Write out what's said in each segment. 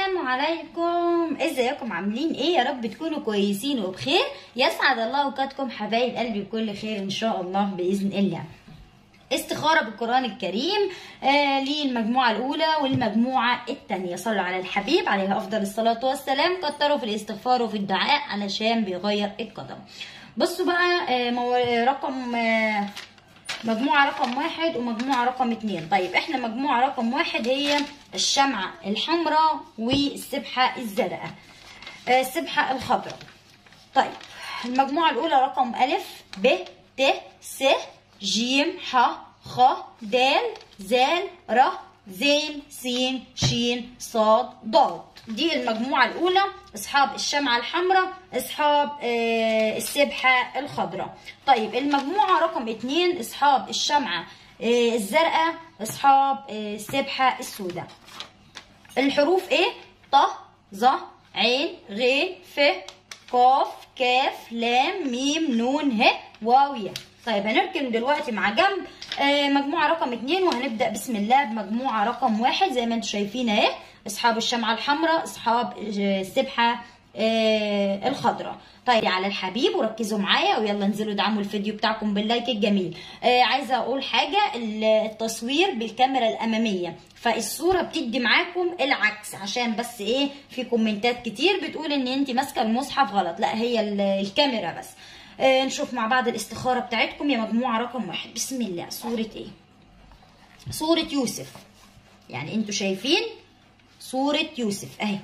السلام عليكم ازيكم عاملين ايه يا رب تكونوا كويسين وبخير يسعد الله اوقاتكم حبايب قلبي بكل خير ان شاء الله باذن الله استخارة بالقرآن الكريم آه للمجموعة الأولى والمجموعة الثانية صلوا على الحبيب عليه أفضل الصلاة والسلام كتروا في الاستغفار وفي الدعاء علشان بيغير القدم بصوا بقى آه مو... رقم آه مجموعة رقم واحد ومجموعة رقم اتنين طيب احنا مجموعة رقم واحد هي الشمعة الحمراء والسبحة الزرقاء آه السبحة الخضراء طيب المجموعة الأولى رقم ألف ب ت س ج ح خ د ز ر زين س ش ص ض دي المجموعة الأولى أصحاب الشمعة الحمراء أصحاب آه السبحة الخضراء طيب المجموعة رقم اتنين أصحاب الشمعة آه الزرقاء أصحاب آه السبحة السوداء الحروف إيه؟ ط ظ عين غ ف قاف كاف لام ميم نون ه واو ياء طيب هنركن دلوقتي مع جنب آه مجموعة رقم اتنين وهنبدأ بسم الله بمجموعة رقم واحد زي ما انتم شايفين اهي اصحاب الشمعة الحمراء اصحاب السبحة آه الخضراء طيب على الحبيب وركزوا معايا ويلا انزلوا ادعموا الفيديو بتاعكم باللايك الجميل آه عايزه اقول حاجه التصوير بالكاميرا الاماميه فالصوره بتدي معاكم العكس عشان بس ايه في كومنتات كتير بتقول ان انت ماسكه المصحف غلط لا هي الكاميرا بس آه نشوف مع بعض الاستخارة بتاعتكم يا مجموعة رقم واحد بسم الله سورة ايه سورة يوسف يعني انتوا شايفين سورة يوسف اهي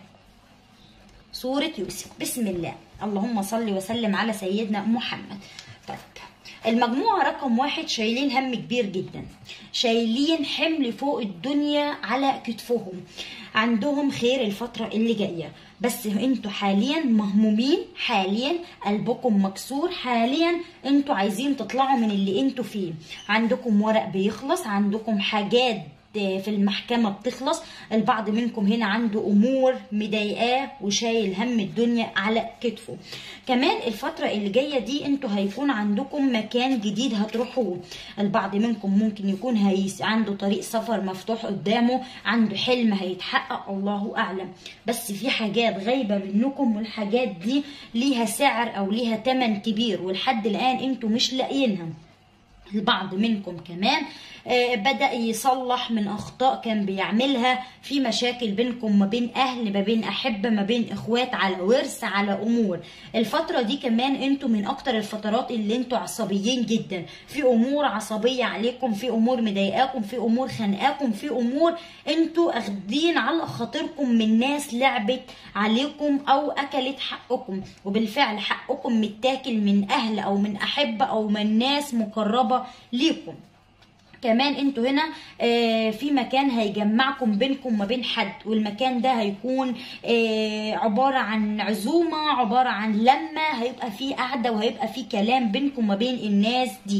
سورة يوسف بسم الله اللهم صل وسلم على سيدنا محمد طيب المجموعة رقم واحد شايلين هم كبير جدا شايلين حمل فوق الدنيا على كتفهم عندهم خير الفترة اللي جاية بس انتوا حاليا مهمومين حاليا قلبكم مكسور حاليا انتوا عايزين تطلعوا من اللي انتوا فيه عندكم ورق بيخلص عندكم حاجات في المحكمة بتخلص البعض منكم هنا عنده أمور مضايقاه وشايل هم الدنيا على كتفه كمان الفترة اللي جاية دي انتوا هيكون عندكم مكان جديد هتروحوه البعض منكم ممكن يكون هيس عنده طريق سفر مفتوح قدامه عنده حلم هيتحقق الله أعلم بس في حاجات غايبة منكم والحاجات دي ليها سعر أو ليها تمن كبير ولحد الآن انتوا مش لاقيينها البعض منكم كمان بدأ يصلح من أخطاء كان بيعملها في مشاكل بينكم ما بين أهل ما بين أحبة ما بين إخوات على ورث على أمور الفترة دي كمان أنتوا من أكتر الفترات اللي أنتوا عصبيين جدا في أمور عصبية عليكم في أمور مضايقاكم في أمور خانقاكم في أمور أنتوا أخدين على خاطركم من ناس لعبت عليكم أو أكلت حقكم وبالفعل حقكم متاكل من أهل أو من أحبة أو من ناس مقربة ليكم كمان انتوا هنا آه في مكان هيجمعكم بينكم ما بين حد والمكان ده هيكون آه عبارة عن عزومة عبارة عن لمة هيبقى فيه قعدة وهيبقى فيه كلام بينكم ما بين الناس دي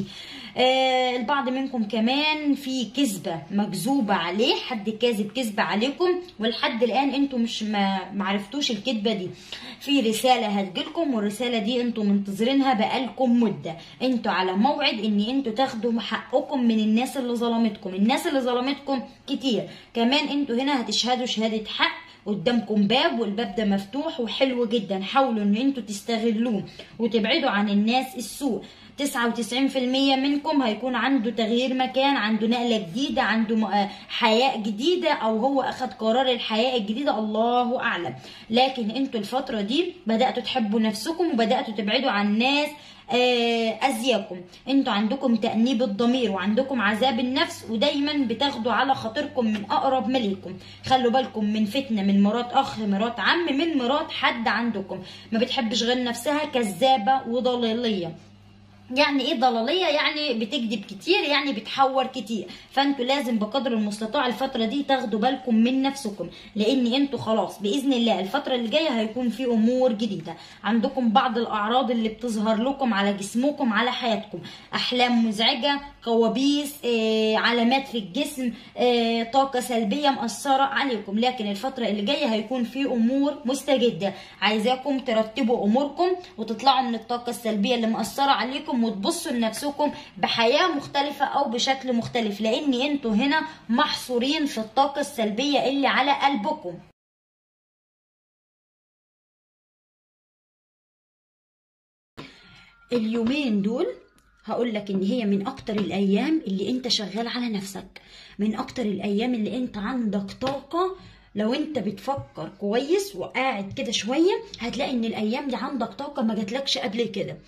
آه البعض منكم كمان في كذبة مكذوبة عليه حد كاذب كذبة عليكم ولحد الآن انتوا مش ما معرفتوش الكذبة دي في رسالة هتجيلكم والرسالة دي انتوا منتظرينها بقالكم مدة انتوا على موعد ان انتوا تاخدوا حقكم من الناس اللي ظلمتكم الناس اللي ظلمتكم كتير كمان انتوا هنا هتشهدوا شهادة حق قدامكم باب والباب ده مفتوح وحلو جدا حاولوا ان انتوا تستغلوه وتبعدوا عن الناس السوء 99% منكم هيكون عنده تغيير مكان عنده نقلة جديدة عنده حياة جديدة او هو اخد قرار الحياة الجديدة الله اعلم لكن انتوا الفترة دي بدأتوا تحبوا نفسكم وبدأتوا تبعدوا عن ناس أزياكم انتوا عندكم تأنيب الضمير وعندكم عذاب النفس ودايما بتاخدوا على خاطركم من أقرب مليكم خلوا بالكم من فتنة من مرات أخ مرات عم من مرات حد عندكم ما بتحبش غير نفسها كذابة وضلالية يعني ايه ضلاليه يعني بتكذب كتير يعني بتحور كتير فانتوا لازم بقدر المستطاع الفتره دي تاخدوا بالكم من نفسكم لان انتوا خلاص باذن الله الفتره اللي جايه هيكون في امور جديده عندكم بعض الاعراض اللي بتظهر لكم على جسمكم على حياتكم احلام مزعجه كوابيس آه، علامات في الجسم آه، طاقه سلبيه مأثره عليكم لكن الفتره اللي جايه هيكون في امور مستجده عايزاكم ترتبوا اموركم وتطلعوا من الطاقه السلبيه اللي مأثره عليكم وتبصوا لنفسكم بحياه مختلفه او بشكل مختلف لان انتوا هنا محصورين في الطاقه السلبيه اللي على قلبكم اليومين دول هقول لك ان هي من اكتر الايام اللي انت شغال على نفسك من اكتر الايام اللي انت عندك طاقة لو انت بتفكر كويس وقاعد كده شوية هتلاقي ان الايام دي عندك طاقة ما جاتلكش قبل كده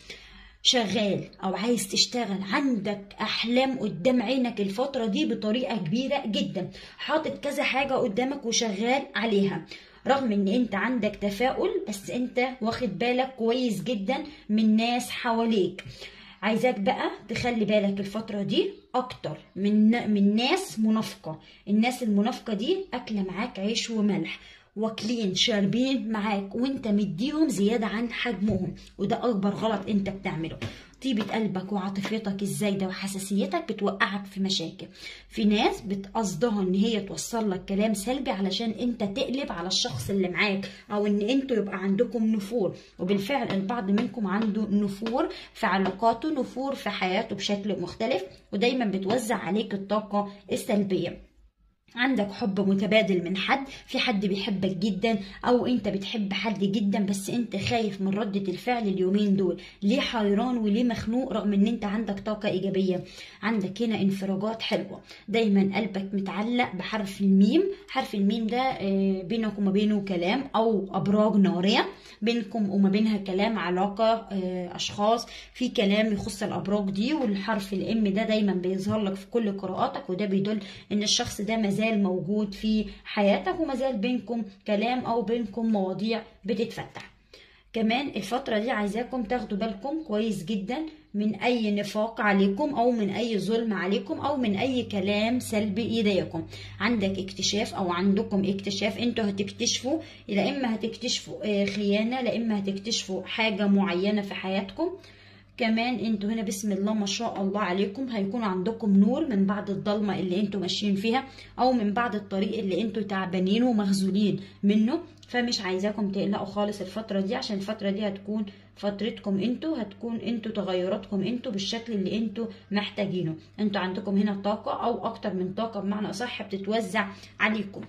شغال او عايز تشتغل عندك احلام قدام عينك الفترة دي بطريقة كبيرة جدا حاطط كذا حاجة قدامك وشغال عليها رغم ان انت عندك تفاؤل بس انت واخد بالك كويس جدا من ناس حواليك عايزاك بقى تخلي بالك الفترة دي أكتر من من ناس منافقة الناس المنافقة دي أكلة معاك عيش وملح واكلين شاربين معاك وانت مديهم زيادة عن حجمهم وده أكبر غلط انت بتعمله طيبة قلبك وعاطفتك الزايدة وحساسيتك بتوقعك في مشاكل في ناس بتقصدها ان هي توصل لك كلام سلبي علشان انت تقلب على الشخص اللي معاك او ان انتوا يبقى عندكم نفور وبالفعل البعض منكم عنده نفور في علاقاته نفور في حياته بشكل مختلف ودايما بتوزع عليك الطاقة السلبية عندك حب متبادل من حد في حد بيحبك جدا او انت بتحب حد جدا بس انت خايف من ردة الفعل اليومين دول ليه حيران وليه مخنوق رغم ان انت عندك طاقة ايجابية عندك هنا انفراجات حلوة دايما قلبك متعلق بحرف الميم حرف الميم ده بينك وما بينه كلام او ابراج نارية بينكم وما بينها كلام علاقة اشخاص في كلام يخص الابراج دي والحرف الام ده دايما بيظهر لك في كل قراءاتك وده بيدل ان الشخص ده مازال موجود في حياتك ومازال بينكم كلام او بينكم مواضيع بتتفتح كمان الفترة دي عايزاكم تاخدوا بالكم كويس جدا من اي نفاق عليكم او من اي ظلم عليكم او من اي كلام سلبي يضايقكم عندك اكتشاف او عندكم اكتشاف انتوا هتكتشفوا لا اما هتكتشفوا خيانة لا اما هتكتشفوا حاجة معينة في حياتكم كمان انتوا هنا بسم الله ما شاء الله عليكم هيكون عندكم نور من بعد الضلمة اللي انتوا ماشيين فيها او من بعد الطريق اللي انتوا تعبانين ومخزولين منه فمش عايزاكم تقلقوا خالص الفترة دي عشان الفترة دي هتكون فترتكم انتوا هتكون انتوا تغيراتكم انتوا بالشكل اللي انتوا محتاجينه انتوا عندكم هنا طاقة او اكتر من طاقة بمعنى اصح بتتوزع عليكم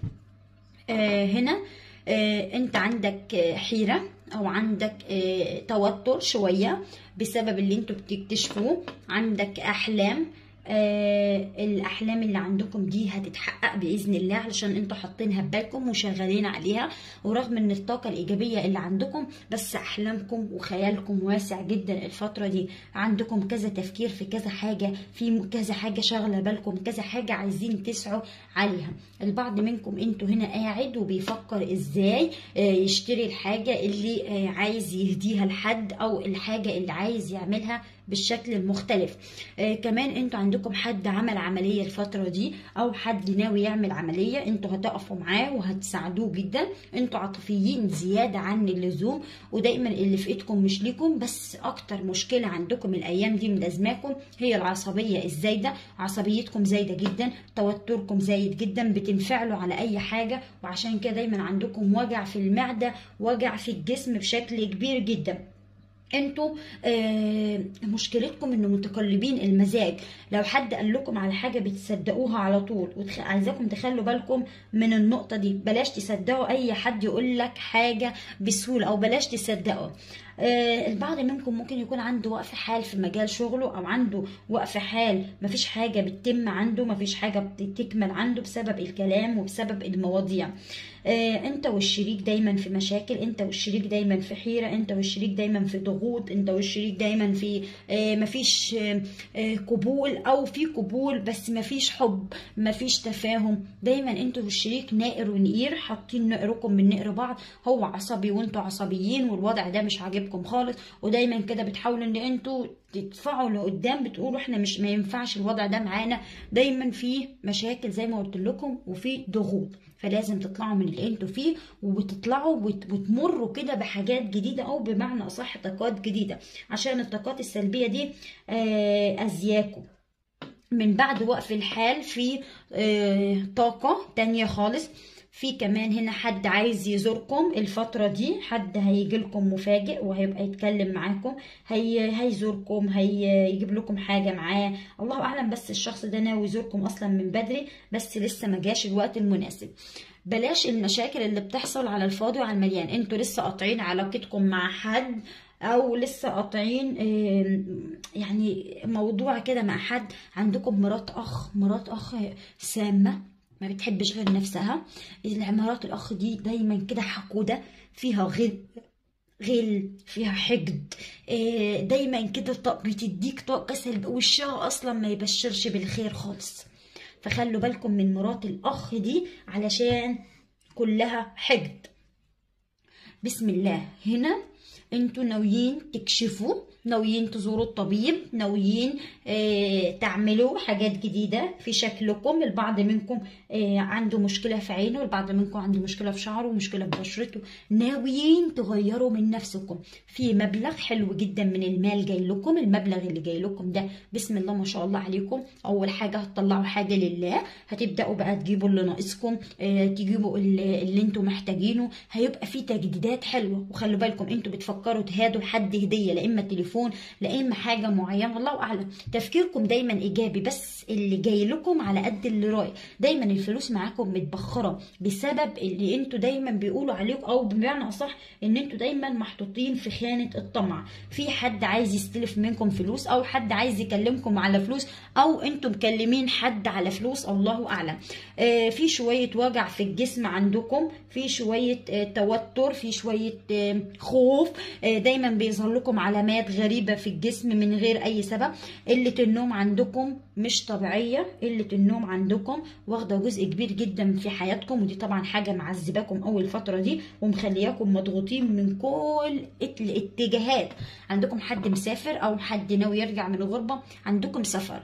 آه هنا آه انت عندك آه حيرة او عندك آه توتر شوية بسبب اللي انتوا بتكتشفوه عندك احلام آه الاحلام اللي عندكم دي هتتحقق باذن الله علشان انتوا حاطينها ببالكم وشغالين عليها ورغم ان الطاقه الايجابيه اللي عندكم بس احلامكم وخيالكم واسع جدا الفتره دي عندكم كذا تفكير في كذا حاجه في كذا حاجه شاغله بالكم كذا حاجه عايزين تسعوا عليها البعض منكم انتوا هنا قاعد وبيفكر ازاي آه يشتري الحاجه اللي آه عايز يهديها لحد او الحاجه اللي عايز يعملها بالشكل المختلف آه كمان انتوا عندكم حد عمل عملية الفترة دي او حد ناوي يعمل عملية انتوا هتقفوا معاه وهتساعدوه جدا انتوا عاطفيين زيادة عن اللزوم ودايما اللي في ايدكم مش ليكم بس اكتر مشكلة عندكم الايام دي ملازماكم هي العصبية الزايدة عصبيتكم زايدة جدا توتركم زايد جدا بتنفعلوا على اي حاجة وعشان كده دايما عندكم وجع في المعدة وجع في الجسم بشكل كبير جدا انتوا آه مشكلتكم انه متقلبين المزاج لو حد قال لكم على حاجه بتصدقوها على طول وعايزاكم تخلوا بالكم من النقطه دي بلاش تصدقوا اي حد يقول لك حاجه بسهوله او بلاش تصدقوا آه البعض منكم ممكن يكون عنده وقف حال في مجال شغله او عنده وقف حال مفيش حاجه بتتم عنده مفيش حاجه بتكمل عنده بسبب الكلام وبسبب المواضيع آه انت والشريك دايما في مشاكل انت والشريك دايما في حيره انت والشريك دايما في ضغوط انت والشريك دايما في آه مفيش آه قبول او في قبول بس مفيش حب مفيش تفاهم دايما انتوا والشريك نائر ونقير حاطين نقركم من نقر بعض هو عصبي وانتوا عصبيين والوضع ده مش عاجبكم خالص ودايما كده بتحاولوا ان انتوا تدفعوا لقدام بتقولوا احنا مش ما ينفعش الوضع ده معانا دايما في مشاكل زي ما قلت لكم وفي ضغوط فلازم تطلعوا من اللي انتوا فيه وتطلعوا وتمروا كده بحاجات جديده او بمعنى اصح طاقات جديده عشان الطاقات السلبيه دي ازياكم من بعد وقف الحال في طاقه تانية خالص في كمان هنا حد عايز يزوركم الفترة دي حد هيجي لكم مفاجئ وهيبقى يتكلم معاكم هي هيزوركم هيجيب لكم حاجة معاه الله أعلم بس الشخص ده ناوي يزوركم أصلا من بدري بس لسه ما جاش الوقت المناسب بلاش المشاكل اللي بتحصل على الفاضي وعلى المليان انتوا لسه قاطعين علاقتكم مع حد او لسه قاطعين آم، يعني موضوع كده مع حد عندكم مرات اخ مرات اخ سامه ما بتحبش غير نفسها مرات الاخ دي دايما كده حقوده فيها غل غل فيها حقد آه، دايما كده طاق- بتديك طاقة سلب وشها أصلا ما يبشرش بالخير خالص فخلوا بالكم من مرات الأخ دي علشان كلها حقد بسم الله هنا انتوا ناويين تكشفوا ناويين تزوروا الطبيب ناويين آه تعملوا حاجات جديدة في شكلكم البعض منكم آه عنده مشكلة في عينه البعض منكم عنده مشكلة في شعره ومشكلة في بشرته ناويين تغيروا من نفسكم في مبلغ حلو جدا من المال جاي لكم المبلغ اللي جاي لكم ده بسم الله ما شاء الله عليكم اول حاجة هتطلعوا حاجة لله هتبدأوا بقى تجيبوا اللي ناقصكم آه تجيبوا اللي, اللي انتوا محتاجينه هيبقى في تجديدات حلوة وخلوا بالكم انتوا بتفكروا تهادوا لحد هدية لا اما تليفون لا اما حاجة معينة الله اعلم تفكيركم دايما ايجابي بس اللي جاي لكم على قد اللي رايح دايما الفلوس معاكم متبخرة بسبب اللي انتوا دايما بيقولوا عليكم او بمعنى اصح ان انتوا دايما محطوطين في خانة الطمع في حد عايز يستلف منكم فلوس او حد عايز يكلمكم على فلوس او انتوا مكلمين حد على فلوس الله اعلم آه في شوية وجع في الجسم عندكم في شوية آه توتر في شوية آه خوف آه دايما بيظهر لكم علامات غريبة في الجسم من غير اي سبب قلة النوم عندكم مش طبيعية قلة النوم عندكم واخدة جزء كبير جدا في حياتكم ودي طبعا حاجة معذباكم اول فترة دي ومخلياكم مضغوطين من كل الاتجاهات عندكم حد مسافر او حد ناوي يرجع من الغربة عندكم سفر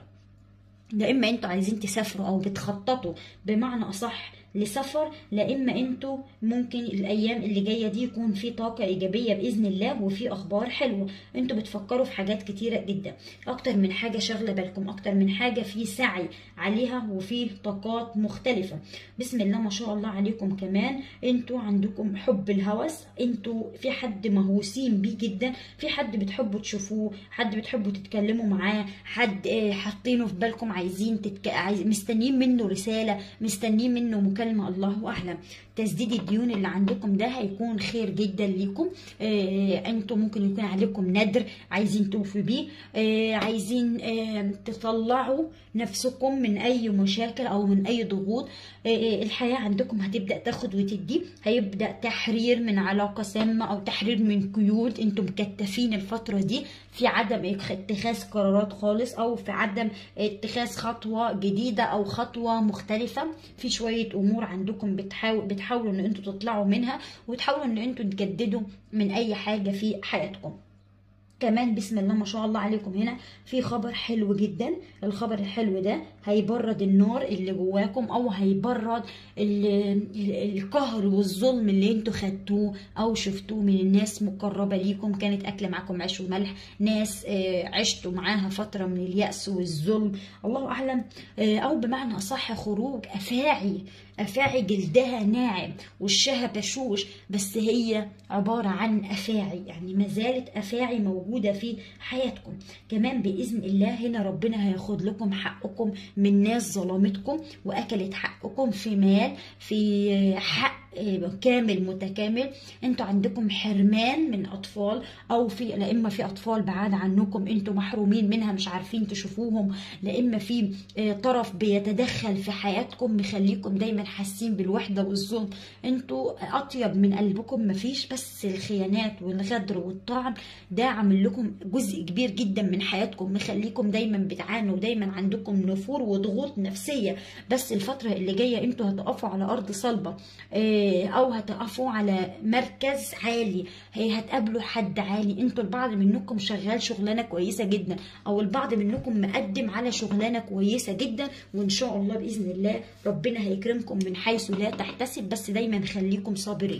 لا اما انتوا عايزين تسافروا او بتخططوا بمعنى اصح لسفر لا اما انتوا ممكن الايام اللي جايه دي يكون في طاقه ايجابيه باذن الله وفي اخبار حلوه انتوا بتفكروا في حاجات كتيره جدا اكتر من حاجه شاغله بالكم اكتر من حاجه في سعي عليها وفي طاقات مختلفه بسم الله ما شاء الله عليكم كمان انتوا عندكم حب الهوس انتوا في حد مهووسين بيه جدا في حد بتحبوا تشوفوه حد بتحبوا تتكلموا معاه حد آه، حاطينه في بالكم عايزين تتك... عايز... مستنيين منه رساله مستنيين منه مكالمه الله اعلم تسديد الديون اللي عندكم ده هيكون خير جدا ليكم آه انتوا ممكن يكون عليكم ندر عايزين توفوا بيه آه عايزين آه تطلعوا نفسكم من اي مشاكل او من اي ضغوط آه الحياه عندكم هتبدا تاخد وتدي هيبدا تحرير من علاقه سامه او تحرير من قيود انتم مكتفين الفتره دي في عدم اتخاذ قرارات خالص او في عدم اتخاذ خطوه جديده او خطوه مختلفه في شويه امور عندكم بتحاول بتحاولوا ان انتوا تطلعوا منها وتحاولوا ان انتوا تجددوا من اي حاجه في حياتكم كمان بسم الله ما شاء الله عليكم هنا في خبر حلو جدا الخبر الحلو ده هيبرد النار اللي جواكم او هيبرد ال- ال- القهر والظلم اللي انتوا خدتوه او شفتوه من الناس مقربة ليكم كانت اكله معاكم عيش وملح ناس آه، عشتوا معاها فترة من اليأس والظلم الله اعلم آه، او بمعنى اصح خروج افاعي افاعي جلدها ناعم وشها بشوش بس هي عبارة عن افاعي يعني ما زالت افاعي موجودة في حياتكم كمان باذن الله هنا ربنا هياخد لكم حقكم من ناس ظلمتكم واكلت حقكم في مال في حق كامل متكامل انتوا عندكم حرمان من اطفال او في لا اما في اطفال بعاد عنكم انتوا محرومين منها مش عارفين تشوفوهم لا اما في آه، طرف بيتدخل في حياتكم مخليكم دايما حاسين بالوحده والظلم انتوا اطيب من قلبكم مفيش بس الخيانات والغدر والطعن ده عامل لكم جزء كبير جدا من حياتكم مخليكم دايما بتعانوا ودايما عندكم نفور وضغوط نفسيه بس الفتره اللي جايه انتوا هتقفوا على ارض صلبه آه، او هتقفوا على مركز عالي هي هتقابلوا حد عالي انتوا البعض منكم شغال شغلانه كويسه جدا او البعض منكم مقدم على شغلانه كويسه جدا وان شاء الله باذن الله ربنا هيكرمكم من حيث لا تحتسب بس دايما خليكم صابرين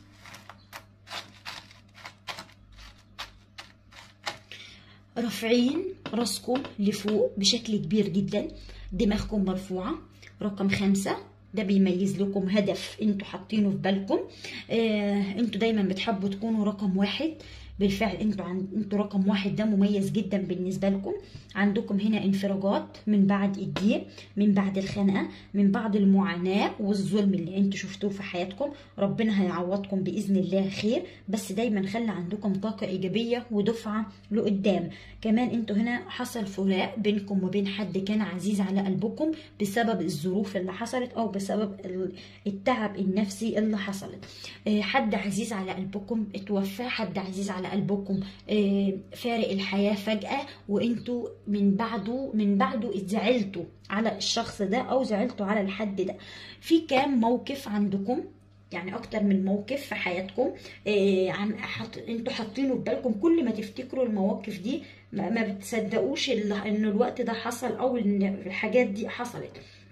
رافعين راسكم لفوق بشكل كبير جدا دماغكم مرفوعة رقم خمسة ده بيميز لكم هدف انتوا حاطينه في بالكم آه انتوا دايما بتحبوا تكونوا رقم واحد بالفعل انتوا عن... انتوا رقم واحد ده مميز جدا بالنسبه لكم عندكم هنا انفراجات من بعد الضيق من بعد الخنقه من بعد المعاناه والظلم اللي انتوا شفتوه في حياتكم ربنا هيعوضكم باذن الله خير بس دايما خلي عندكم طاقه ايجابيه ودفعه لقدام كمان انتوا هنا حصل فراق بينكم وبين حد كان عزيز على قلبكم بسبب الظروف اللي حصلت او بسبب التعب النفسي اللي حصلت حد عزيز على قلبكم اتوفى حد عزيز على قلبكم فارق الحياه فجاه وانتوا من بعده من بعده زعلتوا على الشخص ده او زعلتوا على الحد ده في كام موقف عندكم يعني اكتر من موقف في حياتكم إيه عم حط... انتوا حاطينه في بالكم كل ما تفتكروا المواقف دي ما, ما بتصدقوش ان الوقت ده حصل او ان الحاجات دي حصلت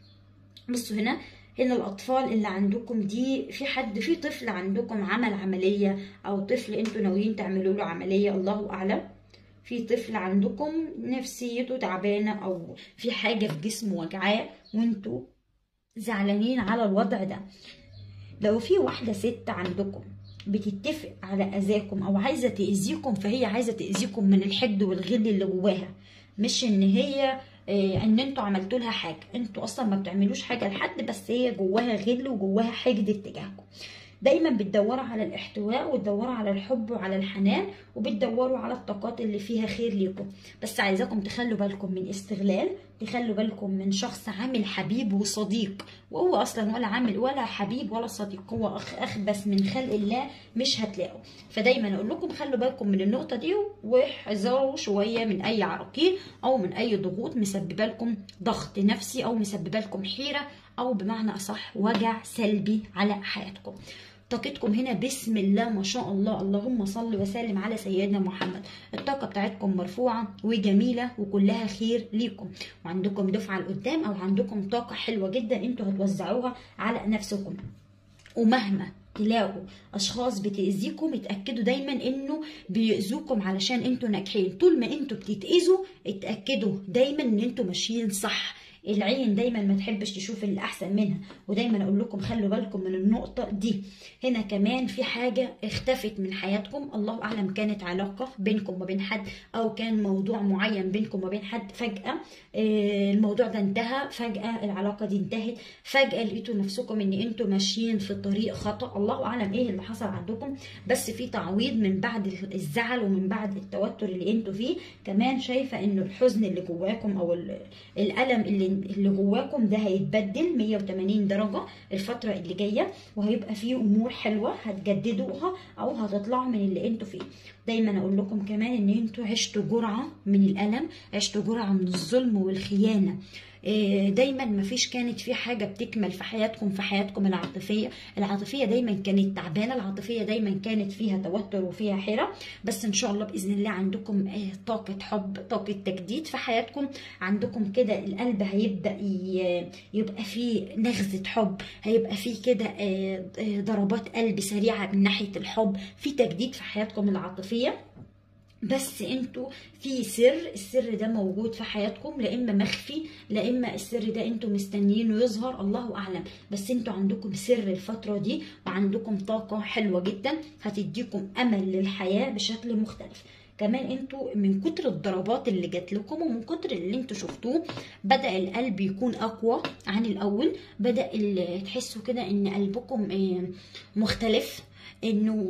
بصوا هنا هنا الاطفال اللي عندكم دي في حد في طفل عندكم عمل عمليه او طفل انتوا ناويين تعملوا له عمليه الله اعلم في طفل عندكم نفسيته تعبانه او في حاجه في جسمه وجعاه وانتوا زعلانين على الوضع ده لو في واحده ست عندكم بتتفق على اذاكم او عايزه تاذيكم فهي عايزه تاذيكم من الحقد والغل اللي جواها مش ان هي إيه ان انتوا عملتوا لها حاجه انتوا اصلا ما بتعملوش حاجه لحد بس هي جواها غل وجواها حقد اتجاهكم دايما بتدوروا على الاحتواء وتدوروا على الحب وعلى الحنان وبتدوروا على الطاقات اللي فيها خير ليكم بس عايزاكم تخلوا بالكم من استغلال تخلوا بالكم من شخص عامل حبيب وصديق وهو اصلا ولا عامل ولا حبيب ولا صديق هو أخ اخبث من خلق الله مش هتلاقوا فدايما اقول لكم خلوا بالكم من النقطه دي واحذروا شويه من اي عراقيل او من اي ضغوط مسببه لكم ضغط نفسي او مسببه لكم حيره او بمعنى اصح وجع سلبي على حياتكم طاقتكم هنا بسم الله ما شاء الله اللهم صل وسلم على سيدنا محمد الطاقة بتاعتكم مرفوعة وجميلة وكلها خير ليكم وعندكم دفعة لقدام او عندكم طاقة حلوة جدا انتوا هتوزعوها على نفسكم ومهما تلاقوا اشخاص بتاذيكم اتاكدوا دايما انه بيأذوكم علشان انتوا ناجحين طول ما انتوا بتتاذوا اتاكدوا دايما ان انتوا ماشيين صح العين دايما ما تحبش تشوف اللي احسن منها ودايما اقول لكم خلوا بالكم من النقطه دي هنا كمان في حاجه اختفت من حياتكم الله اعلم كانت علاقه بينكم وبين حد او كان موضوع معين بينكم وبين حد فجاه الموضوع ده انتهى فجاه العلاقه دي انتهت فجاه لقيتوا نفسكم ان انتوا ماشيين في طريق خطا الله اعلم ايه اللي حصل عندكم بس في تعويض من بعد الزعل ومن بعد التوتر اللي انتوا فيه كمان شايفه انه الحزن اللي جواكم او الالم اللي اللي جواكم ده هيتبدل 180 درجة الفترة اللي جاية وهيبقى فيه أمور حلوة هتجددوها أو هتطلعوا من اللي انتوا فيه دايما أقول لكم كمان إن انتوا عشتوا جرعة من الألم عشتوا جرعة من الظلم والخيانة دايما مفيش كانت في حاجة بتكمل في حياتكم في حياتكم العاطفية العاطفية دايما كانت تعبانة العاطفية دايما كانت فيها توتر وفيها حيرة بس ان شاء الله بإذن الله عندكم طاقة حب طاقة تجديد في حياتكم عندكم كده القلب هيبدأ يبقى فيه نغزة حب هيبقى فيه كده ضربات قلب سريعة من ناحية الحب في تجديد في حياتكم العاطفية بس انتوا في سر السر ده موجود في حياتكم لا اما مخفي لا اما السر ده انتوا مستنيينه يظهر الله اعلم بس انتوا عندكم سر الفتره دي وعندكم طاقه حلوه جدا هتديكم امل للحياه بشكل مختلف كمان انتوا من كتر الضربات اللي جات لكم ومن كتر اللي انتوا شفتوه بدا القلب يكون اقوى عن الاول بدا تحسوا كده ان قلبكم مختلف انه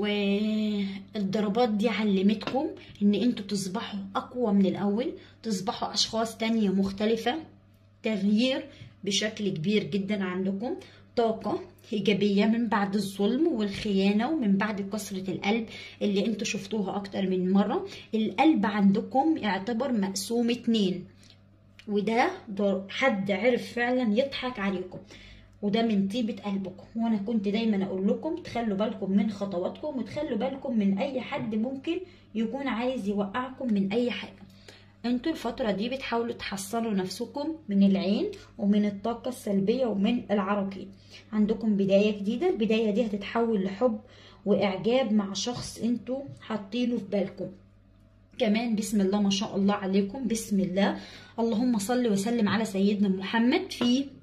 الضربات دي علمتكم ان انتوا تصبحوا اقوى من الاول تصبحوا اشخاص تانية مختلفة تغيير بشكل كبير جدا عندكم طاقة إيجابية من بعد الظلم والخيانة ومن بعد كسرة القلب اللي انتوا شفتوها أكتر من مرة القلب عندكم يعتبر مقسوم اتنين وده حد عرف فعلا يضحك عليكم وده من طيبة قلبكم وانا كنت دايما اقول لكم تخلوا بالكم من خطواتكم وتخلوا بالكم من اي حد ممكن يكون عايز يوقعكم من اي حاجة انتوا الفترة دي بتحاولوا تحصلوا نفسكم من العين ومن الطاقة السلبية ومن العراقيل عندكم بداية جديدة البداية دي هتتحول لحب واعجاب مع شخص انتوا حاطينه في بالكم كمان بسم الله ما شاء الله عليكم بسم الله اللهم صل وسلم على سيدنا محمد في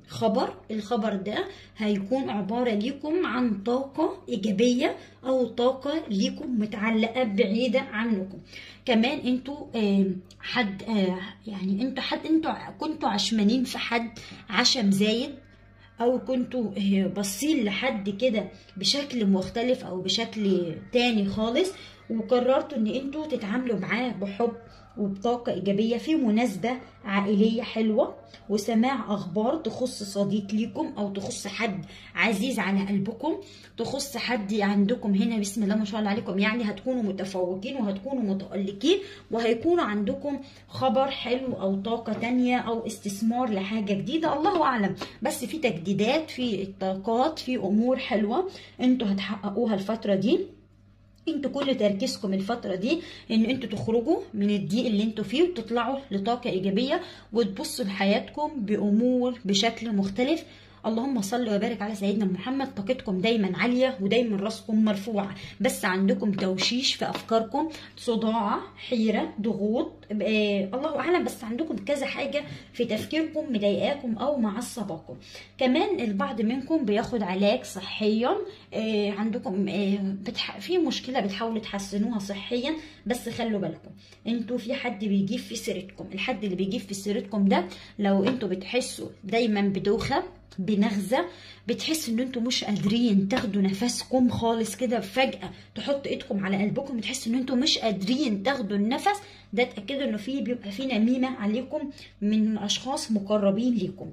خبر الخبر ده هيكون عبارة ليكم عن طاقة إيجابية أو طاقة ليكم متعلقة بعيدة عنكم كمان انتوا آه، حد آه، يعني انتوا حد انتوا كنتوا عشمانين في حد عشم زايد او كنتوا آه، باصين لحد كده بشكل مختلف او بشكل تاني خالص وقررتوا ان انتوا تتعاملوا معاه بحب وبطاقة إيجابية في مناسبة عائلية حلوة وسماع أخبار تخص صديق ليكم أو تخص حد عزيز على قلبكم تخص حد عندكم هنا بسم الله ما شاء الله عليكم يعني هتكونوا متفوقين وهتكونوا متألقين وهيكون عندكم خبر حلو أو طاقة تانية أو استثمار لحاجة جديدة الله أعلم بس في تجديدات في الطاقات في أمور حلوة انتوا هتحققوها الفترة دي انتوا كل تركيزكم الفترة دي ان انتوا تخرجوا من الضيق اللي انتوا فيه وتطلعوا لطاقة ايجابية وتبصوا لحياتكم بامور بشكل مختلف اللهم صل وبارك على سيدنا محمد طاقتكم دايما عاليه ودايما راسكم مرفوعه بس عندكم توشيش في افكاركم صداع حيره ضغوط آه الله اعلم بس عندكم كذا حاجه في تفكيركم مضايقاكم او معصباكم كمان البعض منكم بياخد علاج صحيا آه عندكم آه بتح... في مشكله بتحاولوا تحسنوها صحيا بس خلوا بالكم انتوا في حد بيجيب في سيرتكم الحد اللي بيجيب في سيرتكم ده لو انتوا بتحسوا دايما بدوخه بنغزه بتحس ان انتوا مش قادرين تاخدوا نفسكم خالص كده فجاه تحطوا ايدكم على قلبكم بتحسوا ان انتوا مش قادرين تاخدوا النفس ده اتاكدوا انه في بيبقى في نميمه عليكم من اشخاص مقربين ليكم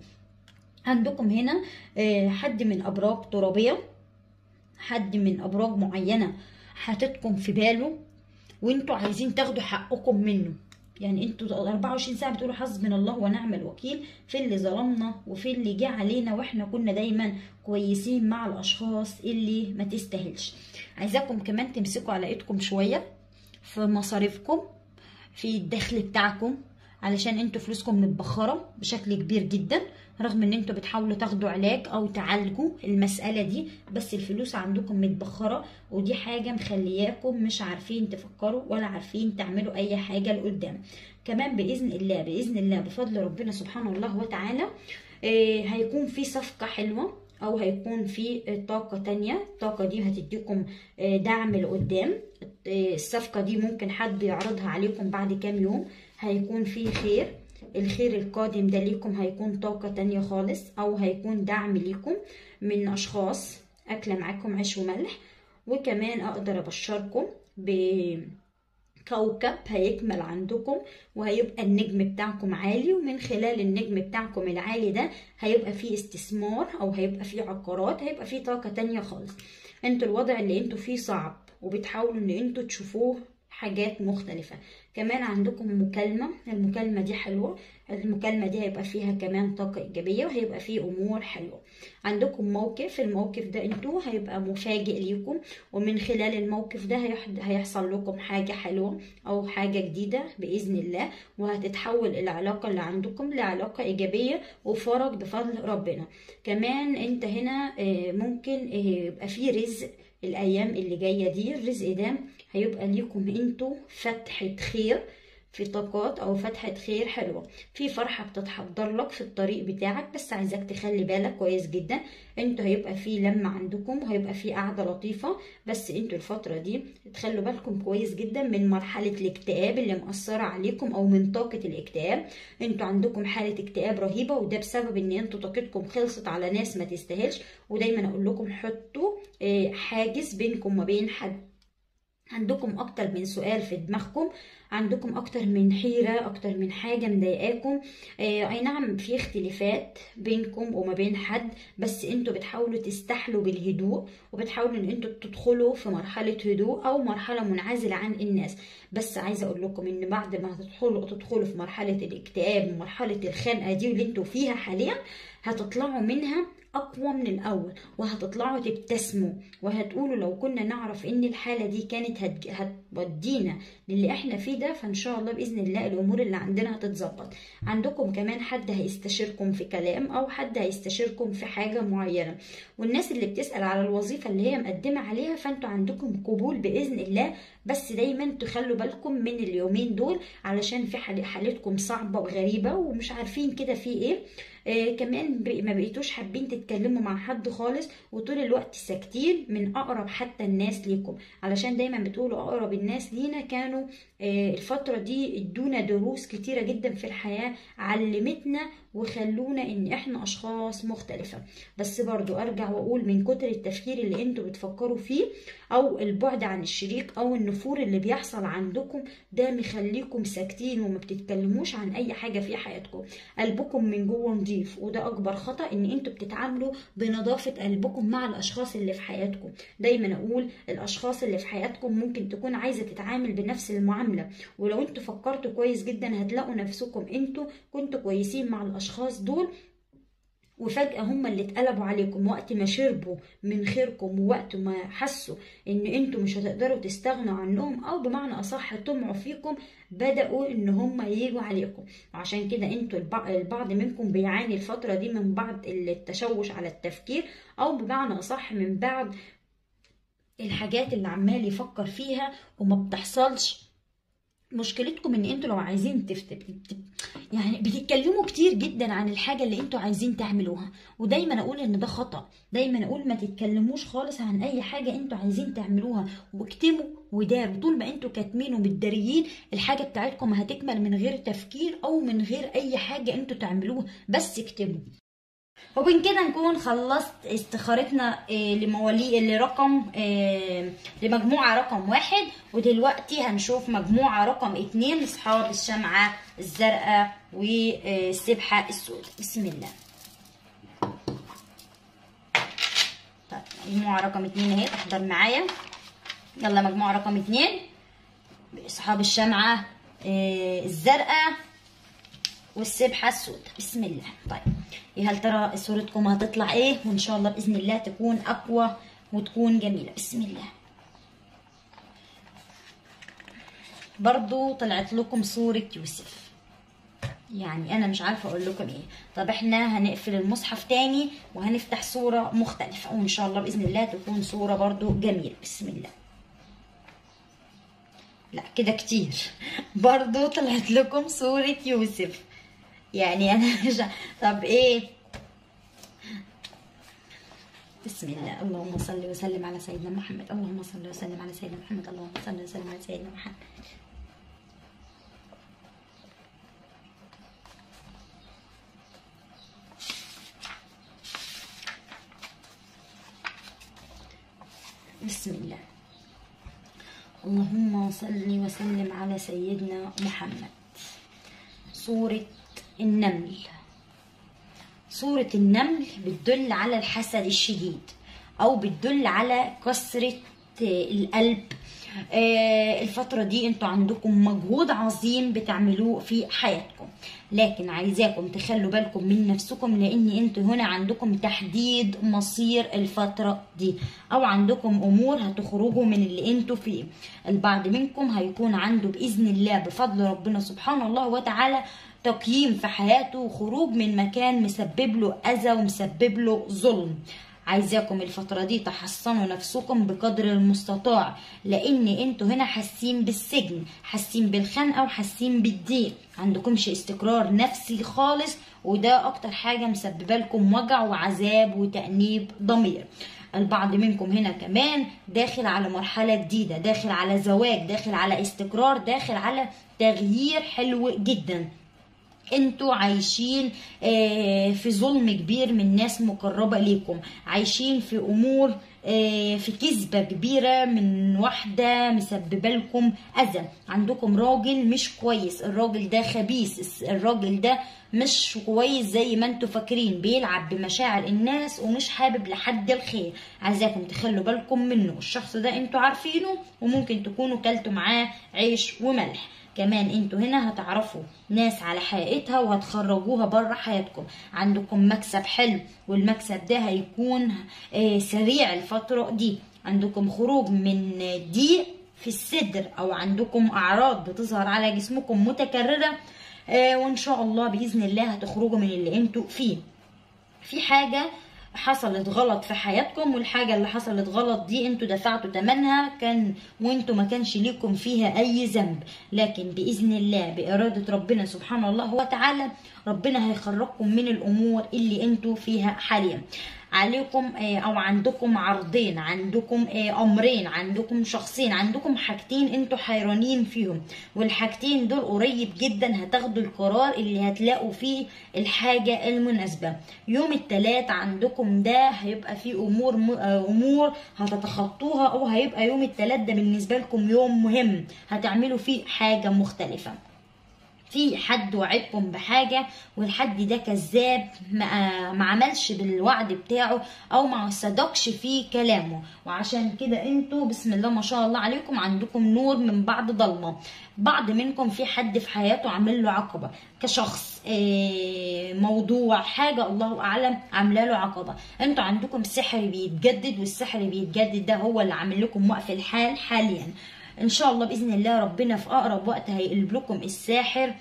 عندكم هنا آه، حد من ابراج ترابيه حد من ابراج معينه حاططكم في باله وانتوا عايزين تاخدوا حقكم منه يعني انتوا 24 ساعه بتقولوا حسبنا الله ونعم الوكيل في اللي ظلمنا وفي اللي جه علينا واحنا كنا دايما كويسين مع الاشخاص اللي ما تستاهلش عايزاكم كمان تمسكوا على ايدكم شويه في مصاريفكم في الدخل بتاعكم علشان انتوا فلوسكم متبخره بشكل كبير جدا رغم ان انتوا بتحاولوا تاخدوا علاج او تعالجوا المسألة دي بس الفلوس عندكم متبخرة ودي حاجة مخلياكم مش عارفين تفكروا ولا عارفين تعملوا اي حاجة لقدام كمان بإذن الله بإذن الله بفضل ربنا سبحانه الله وتعالى آه، هيكون في صفقة حلوة او هيكون في طاقة تانية الطاقة دي هتديكم آه، دعم لقدام آه، الصفقة دي ممكن حد يعرضها عليكم بعد كام يوم هيكون في خير الخير القادم ده ليكم هيكون طاقة تانية خالص أو هيكون دعم ليكم من أشخاص أكلة معاكم عيش وملح وكمان أقدر أبشركم بكوكب هيكمل عندكم وهيبقى النجم بتاعكم عالي ومن خلال النجم بتاعكم العالي ده هيبقى فيه استثمار أو هيبقى فيه عقارات هيبقى فيه طاقة تانية خالص انتوا الوضع اللي انتوا فيه صعب وبتحاولوا ان انتوا تشوفوه حاجات مختلفة كمان عندكم مكالمة المكالمة دي حلوة المكالمة دي هيبقى فيها كمان طاقة إيجابية وهيبقى فيه أمور حلوة عندكم موقف الموقف ده انتوا هيبقى مفاجئ ليكم ومن خلال الموقف ده هيح- هيحصل لكم حاجة حلوة أو حاجة جديدة بإذن الله وهتتحول العلاقة اللي عندكم لعلاقة إيجابية وفرج بفضل ربنا كمان انت هنا آه، ممكن آه، يبقى فيه رزق الايام اللي جايه دي الرزق ده هيبقى ليكم انتوا فتحه خير في طاقات او فتحه خير حلوه في فرحه بتتحضر لك في الطريق بتاعك بس عايزاك تخلي بالك كويس جدا انتوا هيبقى في لمه عندكم وهيبقى في قعده لطيفه بس انتوا الفتره دي تخلوا بالكم كويس جدا من مرحله الاكتئاب اللي مأثره عليكم او من طاقه الاكتئاب انتوا عندكم حاله اكتئاب رهيبه وده بسبب ان انتوا طاقتكم خلصت على ناس ما تستاهلش ودايما اقول لكم حطوا آه، حاجز بينكم وبين حد عندكم اكتر من سؤال في دماغكم عندكم اكتر من حيرة اكتر من حاجة مضايقاكم آه اي نعم في اختلافات بينكم وما بين حد بس انتوا بتحاولوا تستحلوا بالهدوء وبتحاولوا ان انتوا تدخلوا في مرحلة هدوء او مرحلة منعزلة عن الناس بس عايزة اقول لكم ان بعد ما تدخلوا تدخلوا في مرحلة الاكتئاب ومرحلة الخنقة دي اللي انتوا فيها حاليا هتطلعوا منها اقوى من الاول وهتطلعوا تبتسموا وهتقولوا لو كنا نعرف ان الحاله دي كانت هتج- هتودينا للي احنا فيه ده فان شاء الله باذن الله الامور اللي عندنا هتتظبط عندكم كمان حد هيستشيركم في كلام او حد هيستشيركم في حاجه معينه والناس اللي بتسال على الوظيفه اللي هي مقدمه عليها فانتوا عندكم قبول باذن الله بس دايما تخلوا بالكم من اليومين دول علشان في حال- حالتكم صعبه وغريبه ومش عارفين كده في ايه آه كمان ب- ما بقيتوش حابين تتكلموا مع حد خالص وطول الوقت ساكتين من اقرب حتى الناس ليكم علشان دايما بتقولوا اقرب الناس لينا كانوا آه الفترة دي ادونا دروس كتيرة جدا في الحياة علمتنا وخلونا ان احنا اشخاص مختلفة بس برضو ارجع واقول من كتر التفكير اللي انتوا بتفكروا فيه او البعد عن الشريك او النفور اللي بيحصل عندكم ده مخليكم ساكتين وما بتتكلموش عن اي حاجة في حياتكم قلبكم من جوه نضيف وده اكبر خطأ ان انتوا بتتعاملوا بنظافة قلبكم مع الاشخاص اللي في حياتكم دايما اقول الاشخاص اللي في حياتكم ممكن تكون عايزة تتعامل بنفس المعاملة ولو انتوا فكرتوا كويس جدا هتلاقوا نفسكم انتوا كنتوا كويسين مع الاشخاص دول وفجأة هم اللي اتقلبوا عليكم وقت ما شربوا من خيركم ووقت ما حسوا ان انتوا مش هتقدروا تستغنوا عنهم او بمعنى اصح طمعوا فيكم بدأوا ان هم ييجوا عليكم وعشان كده انتوا البع- البعض منكم بيعاني الفترة دي من بعض التشوش على التفكير او بمعنى اصح من بعض الحاجات اللي عمال يفكر فيها وما بتحصلش مشكلتكم ان انتوا لو عايزين تفت... يعني بتتكلموا كتير جدا عن الحاجه اللي انتوا عايزين تعملوها ودايما اقول ان ده خطا دايما اقول ما تتكلموش خالص عن اي حاجه انتوا عايزين تعملوها واكتموا وداروا طول ما انتوا كاتمين ومتداريين الحاجه بتاعتكم هتكمل من غير تفكير او من غير اي حاجه انتوا تعملوها بس اكتموا وبين كده نكون خلصت استخارتنا آه، لمواليد لرقم آه، لمجموعة رقم واحد ودلوقتي هنشوف مجموعة رقم اتنين اصحاب الشمعة الزرقاء والسبحة السوداء بسم الله طيب مجموعة رقم اتنين اهي تحضر معايا يلا مجموعة رقم اتنين اصحاب الشمعة آه، الزرقاء والسبحة السوداء بسم الله طيب يا هل ترى صورتكم هتطلع ايه وان شاء الله باذن الله تكون اقوى وتكون جميله بسم الله برضو طلعت لكم صورة يوسف يعني انا مش عارفه اقول لكم ايه طب احنا هنقفل المصحف تاني وهنفتح صورة مختلفة وان شاء الله باذن الله تكون صورة برضو جميلة بسم الله لا كده كتير برضو طلعت لكم صورة يوسف يعني انا مش ع- طب ايه بسم الله اللهم صل وسلم على سيدنا محمد اللهم صل وسلم على سيدنا محمد اللهم صل وسلم على سيدنا محمد بسم الله اللهم صل وسلم على سيدنا محمد سورة النمل سورة النمل بتدل على الحسد الشديد أو بتدل على كسرة القلب آه، الفترة دي انتوا عندكم مجهود عظيم بتعملوه في حياتكم لكن عايزاكم تخلوا بالكم من نفسكم لان انتوا هنا عندكم تحديد مصير الفترة دي او عندكم امور هتخرجوا من اللي انتوا فيه البعض منكم هيكون عنده باذن الله بفضل ربنا سبحانه الله وتعالى تقييم في حياته وخروج من مكان مسبب له اذى ومسبب له ظلم عايزاكم الفترة دي تحصنوا نفسكم بقدر المستطاع لان انتوا هنا حاسين بالسجن حاسين بالخنقة وحاسين بالضيق عندكمش استقرار نفسي خالص وده اكتر حاجة مسببة لكم وجع وعذاب وتأنيب ضمير البعض منكم هنا كمان داخل على مرحلة جديدة داخل على زواج داخل على استقرار داخل على تغيير حلو جدا انتوا عايشين آه، في ظلم كبير من ناس مقربة ليكم عايشين في امور آه، في كذبة كبيرة من واحدة مسببة لكم اذى عندكم راجل مش كويس الراجل ده خبيث الراجل ده مش كويس زي ما انتوا فاكرين بيلعب بمشاعر الناس ومش حابب لحد الخير عايزاكم تخلوا بالكم منه الشخص ده انتوا عارفينه وممكن تكونوا كلتوا معاه عيش وملح كمان انتوا هنا هتعرفوا ناس على حقيقتها وهتخرجوها بره حياتكم عندكم مكسب حلو والمكسب ده هيكون آه، سريع الفترة دي عندكم خروج من ضيق في الصدر او عندكم اعراض بتظهر على جسمكم متكررة آه، وان شاء الله باذن الله هتخرجوا من اللي انتوا فيه في حاجة حصلت غلط في حياتكم والحاجة اللي حصلت غلط دي انتوا دفعتوا تمنها كان وانتوا ما كانش ليكم فيها اي ذنب لكن بإذن الله بإرادة ربنا سبحانه الله وتعالى ربنا هيخرجكم من الأمور اللي انتوا فيها حاليا عليكم آه، او عندكم عرضين عندكم آه، امرين عندكم شخصين عندكم حاجتين انتوا حيرانين فيهم والحاجتين دول قريب جدا هتاخدوا القرار اللي هتلاقوا فيه الحاجة المناسبة يوم التلات عندكم ده هيبقى فيه امور م- آه، امور هتتخطوها او هيبقى يوم التلات ده بالنسبة لكم يوم مهم هتعملوا فيه حاجة مختلفة في حد وعدكم بحاجة والحد ده كذاب ما, ما عملش بالوعد بتاعه او ما صدقش في كلامه وعشان كده انتوا بسم الله ما شاء الله عليكم عندكم نور من بعد ضلمة بعض منكم في حد في حياته عامل له عقبة كشخص آه، موضوع حاجة الله أعلم عاملة له عقبة انتوا عندكم سحر بيتجدد والسحر بيتجدد ده هو اللي عامل لكم وقف الحال حاليا ان شاء الله باذن الله ربنا في اقرب وقت هيقلب لكم الساحر